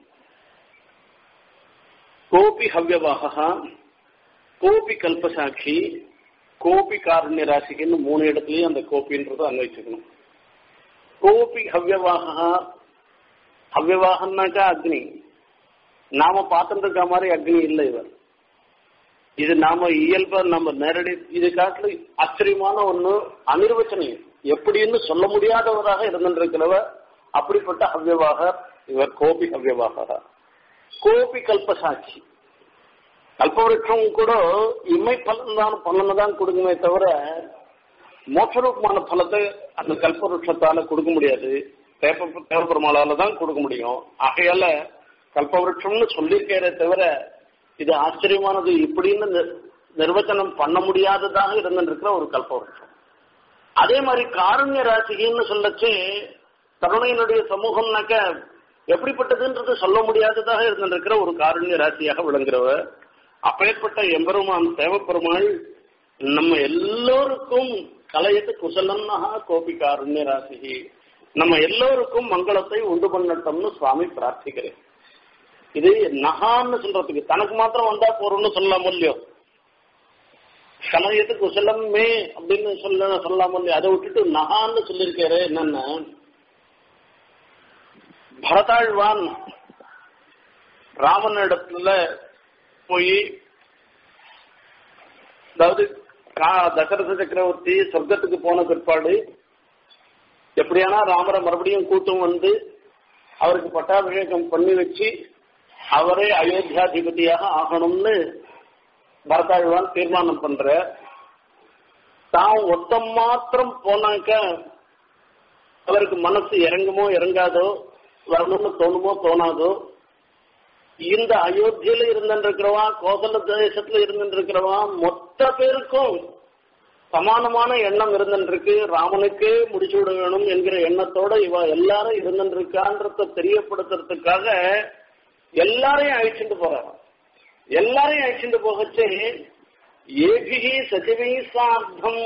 கோபி ஹவ்யவாகா கோபி கல்பசாட்சி கோபி காருண்ய ராசிக்குன்னு மூணு இடத்துலயும் அந்த கோபின்றது அன்வைச்சுக்கணும் கோபி ஹவ்யவாகா ஹவ்யவாகன்னாக்கா அக்னி நாம பார்த்துட்டு இருக்க மாதிரி அக்னி இல்லை இவர் இது நாம இயல்பா நம்ம நேரடி இது காட்டுல ஆச்சரியமான ஒண்ணு அனிர்வச்சனையும் எப்படின்னு சொல்ல முடியாதவராக இருந்திருக்கிறவர் அப்படிப்பட்ட ஹவ்யவாக இவர் கோபி ஹவ்யவாக கோபி கல்பசாட்சி கல்பவருஷம் கூட இம்மை பலன் தான் பலனை தான் கொடுக்குமே தவிர மோட்சரூபமான பலத்தை அந்த கல்பவருஷத்தால கொடுக்க முடியாது தேவ தேவபெருமாளால தான் கொடுக்க முடியும் ஆகையால கல்பவருஷம்னு சொல்லியிருக்கிறே தவிர இது ஆச்சரியமானது இப்படின்னு நிர்வச்சனம் பண்ண முடியாததாக இருந்திருக்கிற ஒரு கல்பவருஷம் அதே மாதிரி காருண்ய ராசிகின்னு சொல்லச்சு கருணையினுடைய சமூகம்னாக்க எப்படிப்பட்டதுன்றது சொல்ல முடியாததாக இருந்திருக்கிற ஒரு காருண்ய ராசியாக விளங்குறவர் அப்பேற்பட்ட எம்பெருமான் தேவப்பெருமாள் நம்ம எல்லோருக்கும் கலையத்து குசலன்னஹா கோபி காருண்ய ராசிகி நம்ம எல்லோருக்கும் மங்களத்தை உண்டு பண்ணட்டோம்னு சுவாமி பிரார்த்திக்கிறேன் இது நகான்னு சொல்றதுக்கு தனக்கு மாத்திரம் வந்தா போறோம்னு சொல்லலாம் இல்லையோ கலையத்து குசலமே அப்படின்னு சொல்ல சொல்லலாம் இல்லையோ அதை விட்டுட்டு நகான்னு சொல்லியிருக்காரு என்னன்னு பரதாழ்வான் ராமனிடத்துல போய் அதாவது தசரத சக்கரவர்த்தி சொர்க்கத்துக்கு போன பிற்பாடு எப்படியானா ராமரை மறுபடியும் கூட்டம் வந்து அவருக்கு பட்டாபிஷேகம் பண்ணி வச்சு அவரே அயோத்தியாதிபதியாக ஆகணும்னு பரதாழ்வான் தீர்மானம் பண்ற தான் ஒத்தம் மாத்திரம் போனாக்க அவருக்கு மனசு இறங்குமோ இறங்காதோ வரணும்னு தோணுமோ தோணாதோ இந்த அயோத்தியில இருந்திருக்கிறவா கோசல தேசத்துல இருந்திருக்கிறவா மொத்த பேருக்கும் சமானமான எண்ணம் இருந்திருக்கு ராமனுக்கே முடிச்சு விட வேணும் என்கிற எண்ணத்தோட இவ எல்லாரும் இருந்திருக்கான்றத தெரியப்படுத்துறதுக்காக எல்லாரையும் அழிச்சுட்டு போறாங்க எல்லாரையும் அழிச்சுட்டு போகச்சு ஏபிகி சச்சிவை சார்த்தம்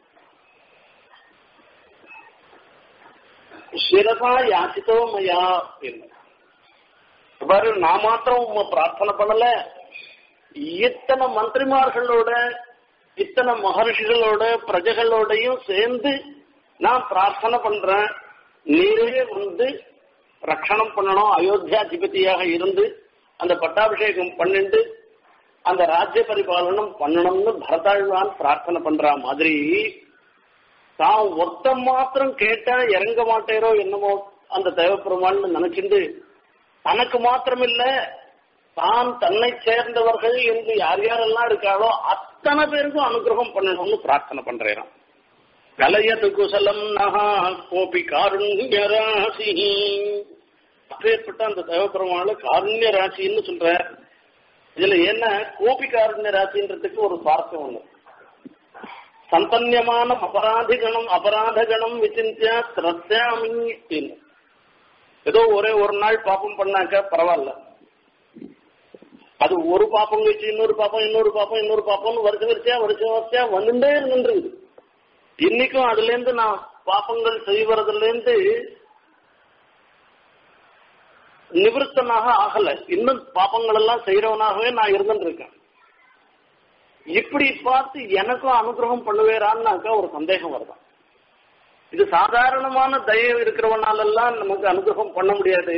சிரசா யாசித்தோ மயா அப்படின்னு பாரு நான் மாத்திரம் உங்க பிரார்த்தனை பண்ணல இத்தனை மந்திரிமார்களோட இத்தனை மகர்ஷிகளோட பிரஜைகளோடையும் சேர்ந்து நான் பிரார்த்தனை பண்றேன் நீரே வந்து ரட்சணம் பண்ணணும் அயோத்தியாதிபதியாக இருந்து அந்த பட்டாபிஷேகம் பண்ணிட்டு அந்த ராஜ்ய பரிபாலனம் பண்ணணும்னு பரதாழ்வான் பிரார்த்தனை பண்ற மாதிரி தான் ஒத்த மாத்திரம் கேட்டா இறங்க மாட்டேரோ என்னமோ அந்த தேவப்பெருமாள்னு நினைச்சிட்டு தனக்கு மாத்திரம் இல்ல தான் தன்னை சேர்ந்தவர்கள் என்று யார் யாரெல்லாம் இருக்காளோ அத்தனை பேருக்கும் அனுகிரகம் பண்ணணும்னு பிரார்த்தனை பண்றேன் கலையது குசலம் நகா கோபி காருண்ய ராசி அப்பேற்பட்ட அந்த தேவபெருமாள் காருண்ய ராசின்னு சொல்ற இதுல என்ன கோபி காருண்ய ராசின்றதுக்கு ஒரு சுவாரஸ்யம் ஒண்ணு சந்தன்யமான அபராதிகணம் அபராதகணம் விசிந்தியா திரஸ்யாமி அப்படின்னு ஏதோ ஒரே ஒரு நாள் பாப்பம் பண்ணாக்க பரவாயில்ல அது ஒரு பாப்பம் வச்சு இன்னொரு பாப்பம் இன்னொரு பாப்பம் இன்னொரு பாப்பம்னு வருஷ வரிசையா வருஷ வரிசையா வந்துட்டே இருந்துருக்கு இன்னைக்கும் அதுல இருந்து நான் பாப்பங்கள் செய்வதுல இருந்து நிவர்த்தனாக ஆகல இன்னும் பாப்பங்கள் எல்லாம் செய்யறவனாகவே நான் இருந்துட்டு இருக்கேன் இப்படி பார்த்து எனக்கும் அனுகிரகம் பண்ணுவேரான்னாக்கா ஒரு சந்தேகம் வருதான் இது சாதாரணமான தயவு இருக்கிறவனாலெல்லாம் நமக்கு அனுகிரகம் பண்ண முடியாது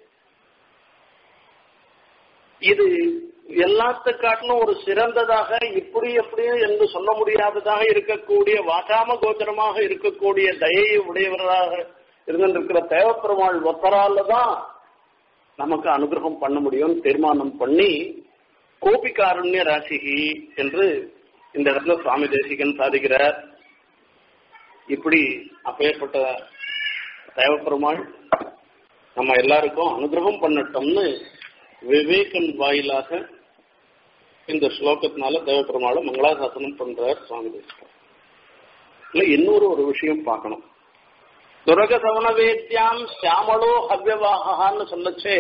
இது எல்லாத்த காட்டிலும் ஒரு சிறந்ததாக இப்படி எப்படி என்று சொல்ல முடியாததாக இருக்கக்கூடிய வாசாம கோச்சரமாக இருக்கக்கூடிய தயையை உடையவராக இருந்திருக்கிற தேவப்பெருமாள் ஒத்தரால தான் நமக்கு அனுகிரகம் பண்ண முடியும் தீர்மானம் பண்ணி கோபிகாருண்ய ராசிகி என்று இந்த இடத்துல சுவாமி தேசிகன் சாதிக்கிறார் இப்படி அப்பேற்பட்ட தேவப்பெருமாள் நம்ம எல்லாருக்கும் அனுகிரகம் பண்ணட்டோம்னு விவேகன் வாயிலாக இந்த ஸ்லோகத்தினால தேவப்பெருமாளை மங்களாசாசனம் பண்றார் சுவாமி தேசிகன் இல்ல இன்னொரு ஒரு விஷயம் பார்க்கணும் துரக சவண வேத்யாம் சியாமளோ ஹவ்யவாகான்னு சொல்லச்சே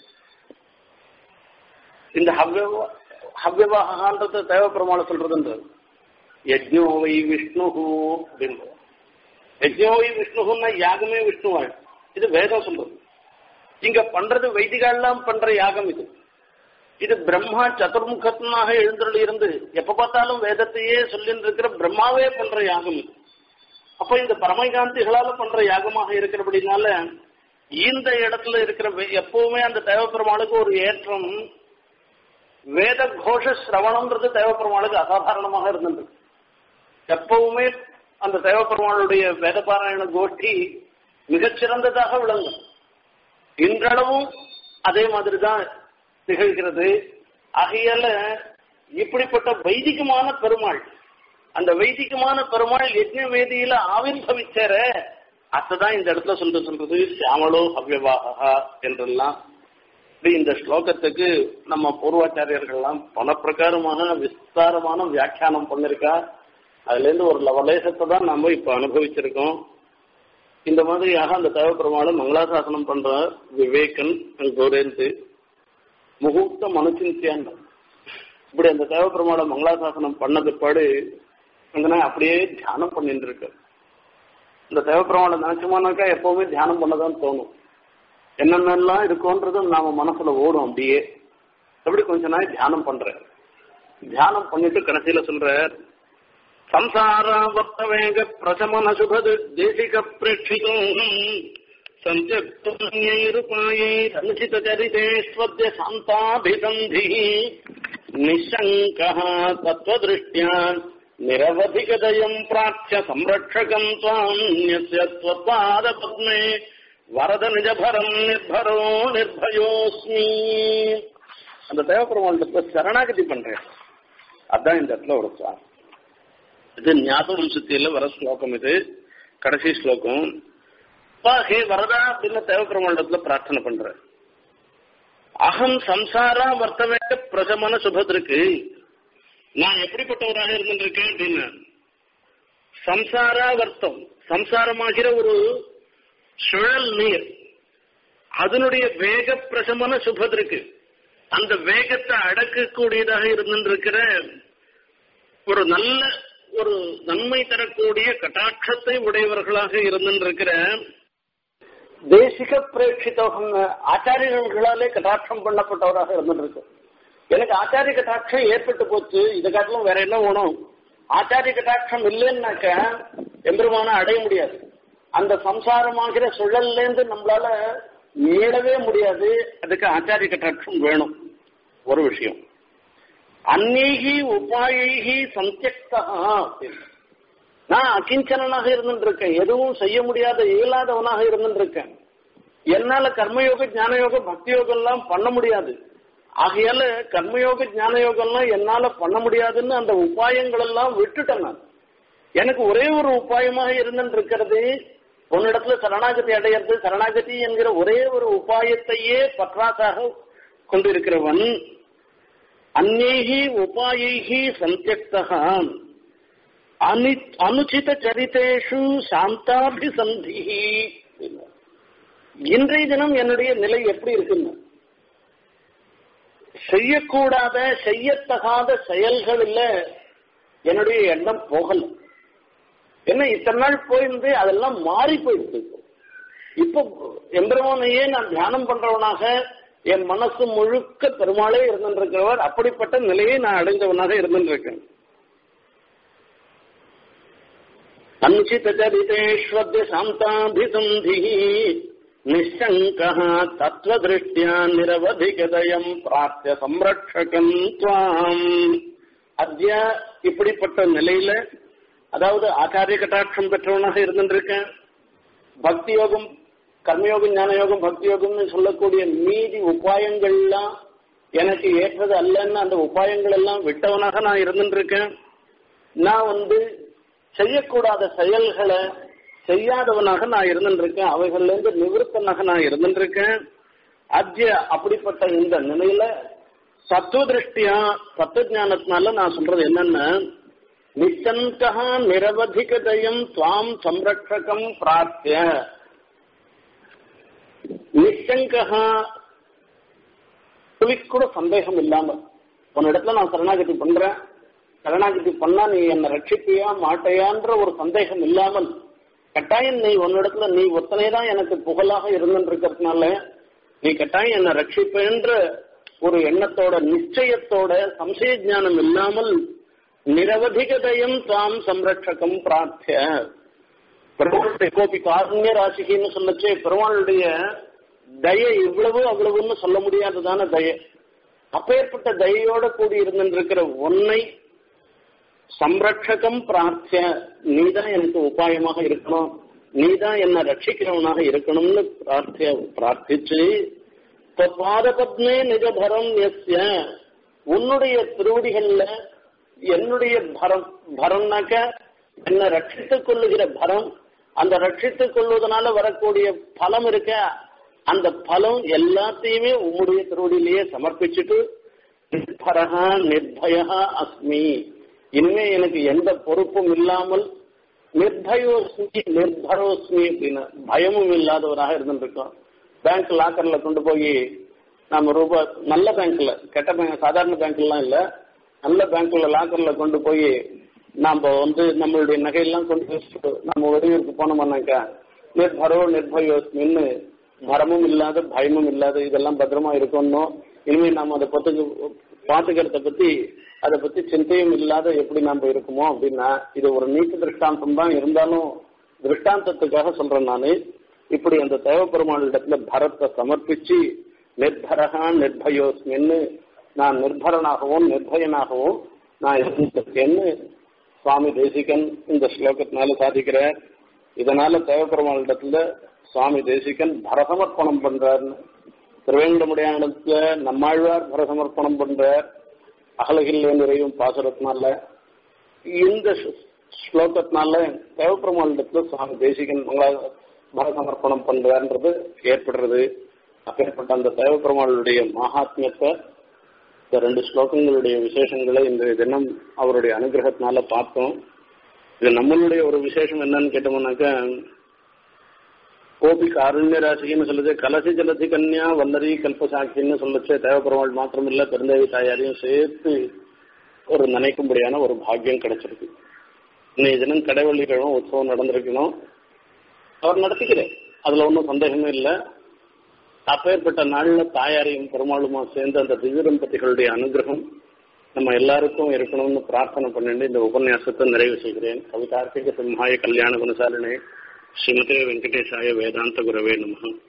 இந்த ஹவ்யவா ஹவ்யவாகான்றது தேவப்பெருமாளை சொல்றதுன்றது யஜ்ஞோ வை விஷ்ணு அப்படின்றது யஜ்ஞோ வை விஷ்ணுன்னா யாகமே விஷ்ணுவாள் இது வேதம் சொல்றது இங்க பண்றது வைதிகாலாம் பண்ற யாகம் இது இது பிரம்மா சதுர்முகத்னாக எழுந்தருள் இருந்து எப்ப பார்த்தாலும் வேதத்தையே சொல்லிட்டு இருக்கிற பிரம்மாவே பண்ற யாகம் இது அப்ப இந்த பரமகாந்திகளால பண்ற யாகமாக இருக்கிறபடினால இந்த இடத்துல இருக்கிற எப்பவுமே அந்த தேவப்பெருமாளுக்கு ஒரு ஏற்றம் வேத கோஷ சிரவணம்ன்றது தேவப்பெருமாளுக்கு அசாதாரணமாக இருந்தது எப்பவுமே அந்த தேவப்பெருமாளுடைய வேதபாராயண கோஷ்டி மிகச்சிறந்ததாக விளங்கும் இன்றளவும் அதே மாதிரி தான் திகழ்கிறது ஆகையால இப்படிப்பட்ட வைதிகமான பெருமாள் அந்த வைதிகமான பெருமாள் யஜ்ஞ வேதியில ஆவிர்வவிச்சார அதான் இந்த இடத்துல சொல்ற சொல்றது சியாமலோ அவ்வவாகா என்றெல்லாம் இப்படி இந்த ஸ்லோகத்துக்கு நம்ம பூர்வாச்சாரியர்கள்லாம் பல பிரகாரமான விஸ்தாரமான வியாக்கியானம் பண்ணிருக்கா அதுல இருந்து ஒரு லவலேசத்தை தான் நம்ம இப்ப அனுபவிச்சிருக்கோம் இந்த மாதிரியாக அந்த தேவப்பெருமாளை மங்களாசாசனம் பண்ற விவேகன் கோரேந்து முகூர்த்த மனுச்சிந்தியான் இப்படி அந்த தேவப்பெருமாளை மங்களாசாசனம் பண்ண பிற்பாடு அங்கனா அப்படியே தியானம் பண்ணிட்டு இருக்கு இந்த தேவப்பெருமாளை நினைச்சோமானாக்கா எப்பவுமே தியானம் பண்ணதான் தோணும் என்னென்னலாம் இருக்கும்ன்றது நாம மனசுல ஓடும் அப்படியே எப்படி கொஞ்ச நாள் தியானம் பண்றேன் தியானம் பண்ணிட்டு கடைசியில சொல்ற ಸಂಸಾರ ವರ್ತವೇಗ ಪ್ರಶಮನ ಶುಭದ ದೇಶಿಕ ಪ್ರೇಕ್ಷಿತೋ ಸಂತ್ಯಕ್ತೈರುಪಾಯೈರನುಚಿತ ಚರಿತೇಷ್ವದ್ಯ ಶಾಂತಾಭಿಸಂಧಿ ನಿಶಂಕ ತತ್ವದೃಷ್ಟ್ಯಾ ನಿರವಧಿಗದಯಂ ಪ್ರಾಚ್ಯ ಸಂರಕ್ಷಕಂ ತ್ವಾನ್ಯಸ್ಯ ತ್ವಪಾದ ಪದ್ಮೆ ವರದ ನಿಜಭರಂ ನಿರ್ಭರೋ ನಿರ್ಭಯೋಸ್ಮಿ அந்த தேவப்பெருமாளுக்கு சரணாகதி பண்றேன் அதான் இந்த இடத்துல ஒரு சுவாமி இது ஞாபக வம்சத்தில வர ஸ்லோகம் இது கடைசி ஸ்லோகம் ஹே வரதா அப்படின்னு தேவப்பெருமாண்டத்துல பிரார்த்தனை பண்ற அகம் சம்சாரா வர்த்தவே பிரசமன சுபத்திற்கு நான் எப்படிப்பட்டவராக இருந்திருக்கேன் அப்படின்னு சம்சாரா வர்த்தம் சம்சாரமாகிற ஒரு சுழல் நீர் அதனுடைய வேக பிரசமன சுபத்திற்கு அந்த வேகத்தை அடக்கக்கூடியதாக இருந்திருக்கிற ஒரு நல்ல ஒரு நன்மை தரக்கூடிய கட்டாட்சத்தை உடையவர்களாக இருந்திருக்கிற தேசிக பிரேட்சித்தவங்க ஆச்சாரியர்களாலே கட்டாட்சம் பண்ணப்பட்டவராக இருந்திருக்கு எனக்கு ஆச்சாரிய கட்டாட்சம் ஏற்பட்டு போச்சு இதை காட்டிலும் வேற என்ன வேணும் ஆச்சாரிய கட்டாட்சம் இல்லைன்னாக்க எம்பெருமான அடைய முடியாது அந்த சம்சாரமாகிற சுழல்ல இருந்து நம்மளால மீளவே முடியாது அதுக்கு ஆச்சாரிய கட்டாட்சம் வேணும் ஒரு விஷயம் அந்நீகி உபாயி சந்தியக்தா நான் அகிஞ்சனாக இருந்துருக்கேன் எதுவும் செய்ய முடியாத இயலாதவனாக இருந்துருக்கேன் என்னால கர்மயோக ஞான யோக பக்தி யோகம் எல்லாம் பண்ண முடியாது ஆகையால கர்மயோக ஞான யோகம்லாம் என்னால பண்ண முடியாதுன்னு அந்த உபாயங்கள் எல்லாம் விட்டுட்டேன் நான் எனக்கு ஒரே ஒரு உபாயமாக இருந்துட்டு இருக்கிறது உன்னிடத்துல சரணாகதி அடையிறது சரணாகதி என்கிற ஒரே ஒரு உபாயத்தையே பற்றாக்காக கொண்டிருக்கிறவன் அந்நேகி உபாயைகி சந்தியக்தகா அனி அனுச்சித சரிதேஷு சாந்தாபிசந்தி இன்றைய தினம் என்னுடைய நிலை எப்படி இருக்குன்னு செய்யக்கூடாத செய்யத்தகாத செயல்களில் என்னுடைய எண்ணம் போகல என்ன இத்தனை நாள் போயிருந்து அதெல்லாம் மாறி போயிடுச்சு இப்போ எம்பெருமானையே நான் தியானம் பண்றவனாக என் மனசு முழுக்க பெருமாளே இருந்திருக்கிறவர் அப்படிப்பட்ட நிலையை நான் அடைந்தவனாக இருந்திருக்கேன் அனுச்சித சரிதேஸ்வத்ய சாந்தாபிசந்தி நிஷங்க தத்துவதிருஷ்டியா நிரவதிகதயம் பிரார்த்திய சம்ரட்சகம் துவாம் அத்ய இப்படிப்பட்ட நிலையில அதாவது ஆச்சாரிய கட்டாட்சம் பெற்றவனாக இருந்திருக்கேன் பக்தி யோகம் கர்மயோகம் ஞான யோகம் பக்தி யோகம்னு சொல்லக்கூடிய மீதி உபாயங்கள்லாம் எனக்கு ஏற்றது அல்லன்னு அந்த உபாயங்கள் எல்லாம் விட்டவனாக நான் இருந்துருக்கேன் நான் வந்து செய்யக்கூடாத செயல்களை செய்யாதவனாக நான் இருந்துருக்கேன் அவைகள்ல இருந்து நிவிருத்தனாக நான் இருந்துருக்கேன் அத்திய அப்படிப்பட்ட இந்த நிலையில சத்துவ திருஷ்டியா தத்துவ ஞானத்தினால நான் சொல்றது என்னன்னா நிச்சந்தகா நிரவதிகதயம் துவாம் சம்ரட்சகம் பிரார்த்திய நிச்சங்கா துளிக்கூட சந்தேகம் இல்லாம உன்னிடத்துல நான் சரணாகதி பண்றேன் சரணாகதி பண்ணா நீ என்ன ரட்சிப்பியா மாட்டையான்ற ஒரு சந்தேகம் இல்லாமல் கட்டாயம் நீ உன்னிடத்துல நீ ஒத்தனை தான் எனக்கு புகழாக இருந்துருக்கிறதுனால நீ கட்டாயம் என்ன ரட்சிப்பேன்ற ஒரு எண்ணத்தோட நிச்சயத்தோட சம்சய ஜானம் இல்லாமல் நிரவதிகதயம் தாம் சம்ரட்சகம் பிரார்த்திய பெருமாளுடைய கோபி காருண்ய ராசிகின்னு சொல்லச்சே பெருமாளுடைய தய இவ்வளவு அவ்வளவுன்னு சொல்ல முடியாததான தய அப்பேற்பட்ட தயையோட கூடி இருந்திருக்கிற உன்னை சம்ரட்சகம் பிரார்த்திய நீதான் எனக்கு உபாயமாக இருக்கணும் நீதான் என்ன ரட்சிக்கிறவனாக இருக்கணும்னு பிரார்த்திய பிரார்த்திச்சு பாதபத்மே நிஜபரம் எஸ்ய உன்னுடைய திருவடிகள்ல என்னுடைய பரம் பரம்னாக்க என்ன ரட்சித்துக் கொள்ளுகிற பரம் அந்த ரட்சித்துக் கொள்வதனால வரக்கூடிய பலம் இருக்க அந்த பலம் எல்லாத்தையுமே உம்முடைய திருவடியிலேயே சமர்ப்பிச்சுட்டு நிர்பரகா நிர்பயா அஸ்மி இனிமே எனக்கு எந்த பொறுப்பும் இல்லாமல் நிர்பயோஸ்மி நிர்பரோஸ்மி அப்படின்னு பயமும் இல்லாதவராக இருந்துருக்கோம் பேங்க் லாக்கர்ல கொண்டு போய் நம்ம ரூபாய் நல்ல பேங்க்ல கெட்ட பேங்க் சாதாரண பேங்க்லாம் இல்ல நல்ல பேங்க்ல லாக்கர்ல கொண்டு போய் நாம வந்து நம்மளுடைய நகையெல்லாம் கொண்டு வச்சுட்டு நம்ம வெளியூருக்கு போனோம்னாக்கா நிர்பரோ நிர்பயோஸ்மின்னு மரமும் இல்லாத பயமும் இல்லாத இதெல்லாம் பத்திரமா இருக்கணும் இனிமே நாம அதை பத்தி பாத்துக்கிறத பத்தி அதை பத்தி சிந்தையும் இல்லாத எப்படி நாம இருக்குமோ அப்படின்னா இது ஒரு நீட்டு திருஷ்டாந்தம் தான் இருந்தாலும் திருஷ்டாந்தத்துக்காக சொல்றேன் நானு இப்படி அந்த தேவப்பெருமாள் இடத்துல பரத்தை சமர்ப்பிச்சு நிர்பரகா நிர்பயோஸ்மின்னு நான் நிர்பரனாகவும் நிர்பயனாகவும் நான் இருந்திருக்கேன்னு சுவாமி தேசிகன் இந்த ஸ்லோகத்தினால சாதிக்கிறார் இதனால தேவப்பெருமாள் இடத்துல சுவாமி தேசிகன் பரசமர்ப்பணம் பண்றாருன்னு திருவேங்கடமுடையானத்துல நம்மாழ்வார் பரசமர்ப்பணம் பண்றார் அகலகில்ல நிறையும் பாசுரத்தினால இந்த ஸ்லோகத்தினால தேவப்பெருமாள் இடத்துல சுவாமி தேசிகன் பரசமர்ப்பணம் பண்றாருன்றது ஏற்படுறது அப்பேற்பட்ட அந்த தேவப்பெருமாளுடைய மகாத்மியத்தை இந்த ரெண்டு ஸ்லோகங்களுடைய விசேஷங்களை இன்றைய தினம் அவருடைய அனுகிரகத்தினால பார்த்தோம் இது நம்மளுடைய ஒரு விசேஷம் என்னன்னு கேட்டோம்னாக்கா கோபி காருண்ய ராசின்னு சொல்லுது கலசி ஜலதி கன்யா வல்லரி கல்பசாட்சின்னு சொல்லுச்சு தேவப்பெருமாள் மாத்திரம் இல்ல பெருந்தேவி தாயாரையும் சேர்த்து ஒரு நினைக்கும்படியான ஒரு பாக்கியம் கிடைச்சிருக்கு இன்னைய தினம் கடைவள்ளிக்கிழமை உற்சவம் நடந்திருக்கணும் அவர் நடத்திக்கிறேன் அதுல ஒன்றும் சந்தேகமே இல்லை அப்பேற்பட்ட நாள்ல தாயாரையும் பெருமாளுமா சேர்ந்து அந்த திவ்யதம்பதிகளுடைய அனுகிரகம் நம்ம எல்லாருக்கும் இருக்கணும்னு பிரார்த்தனை பண்ணிட்டு இந்த உபன்யாசத்தை நிறைவு செய்கிறேன் கவிதார்த்திக சிம்ஹாய கல்யாண குணசாலினே ஸ்ரீமதே வெங்கடேஷாய வேதாந்த குரவே நமகம்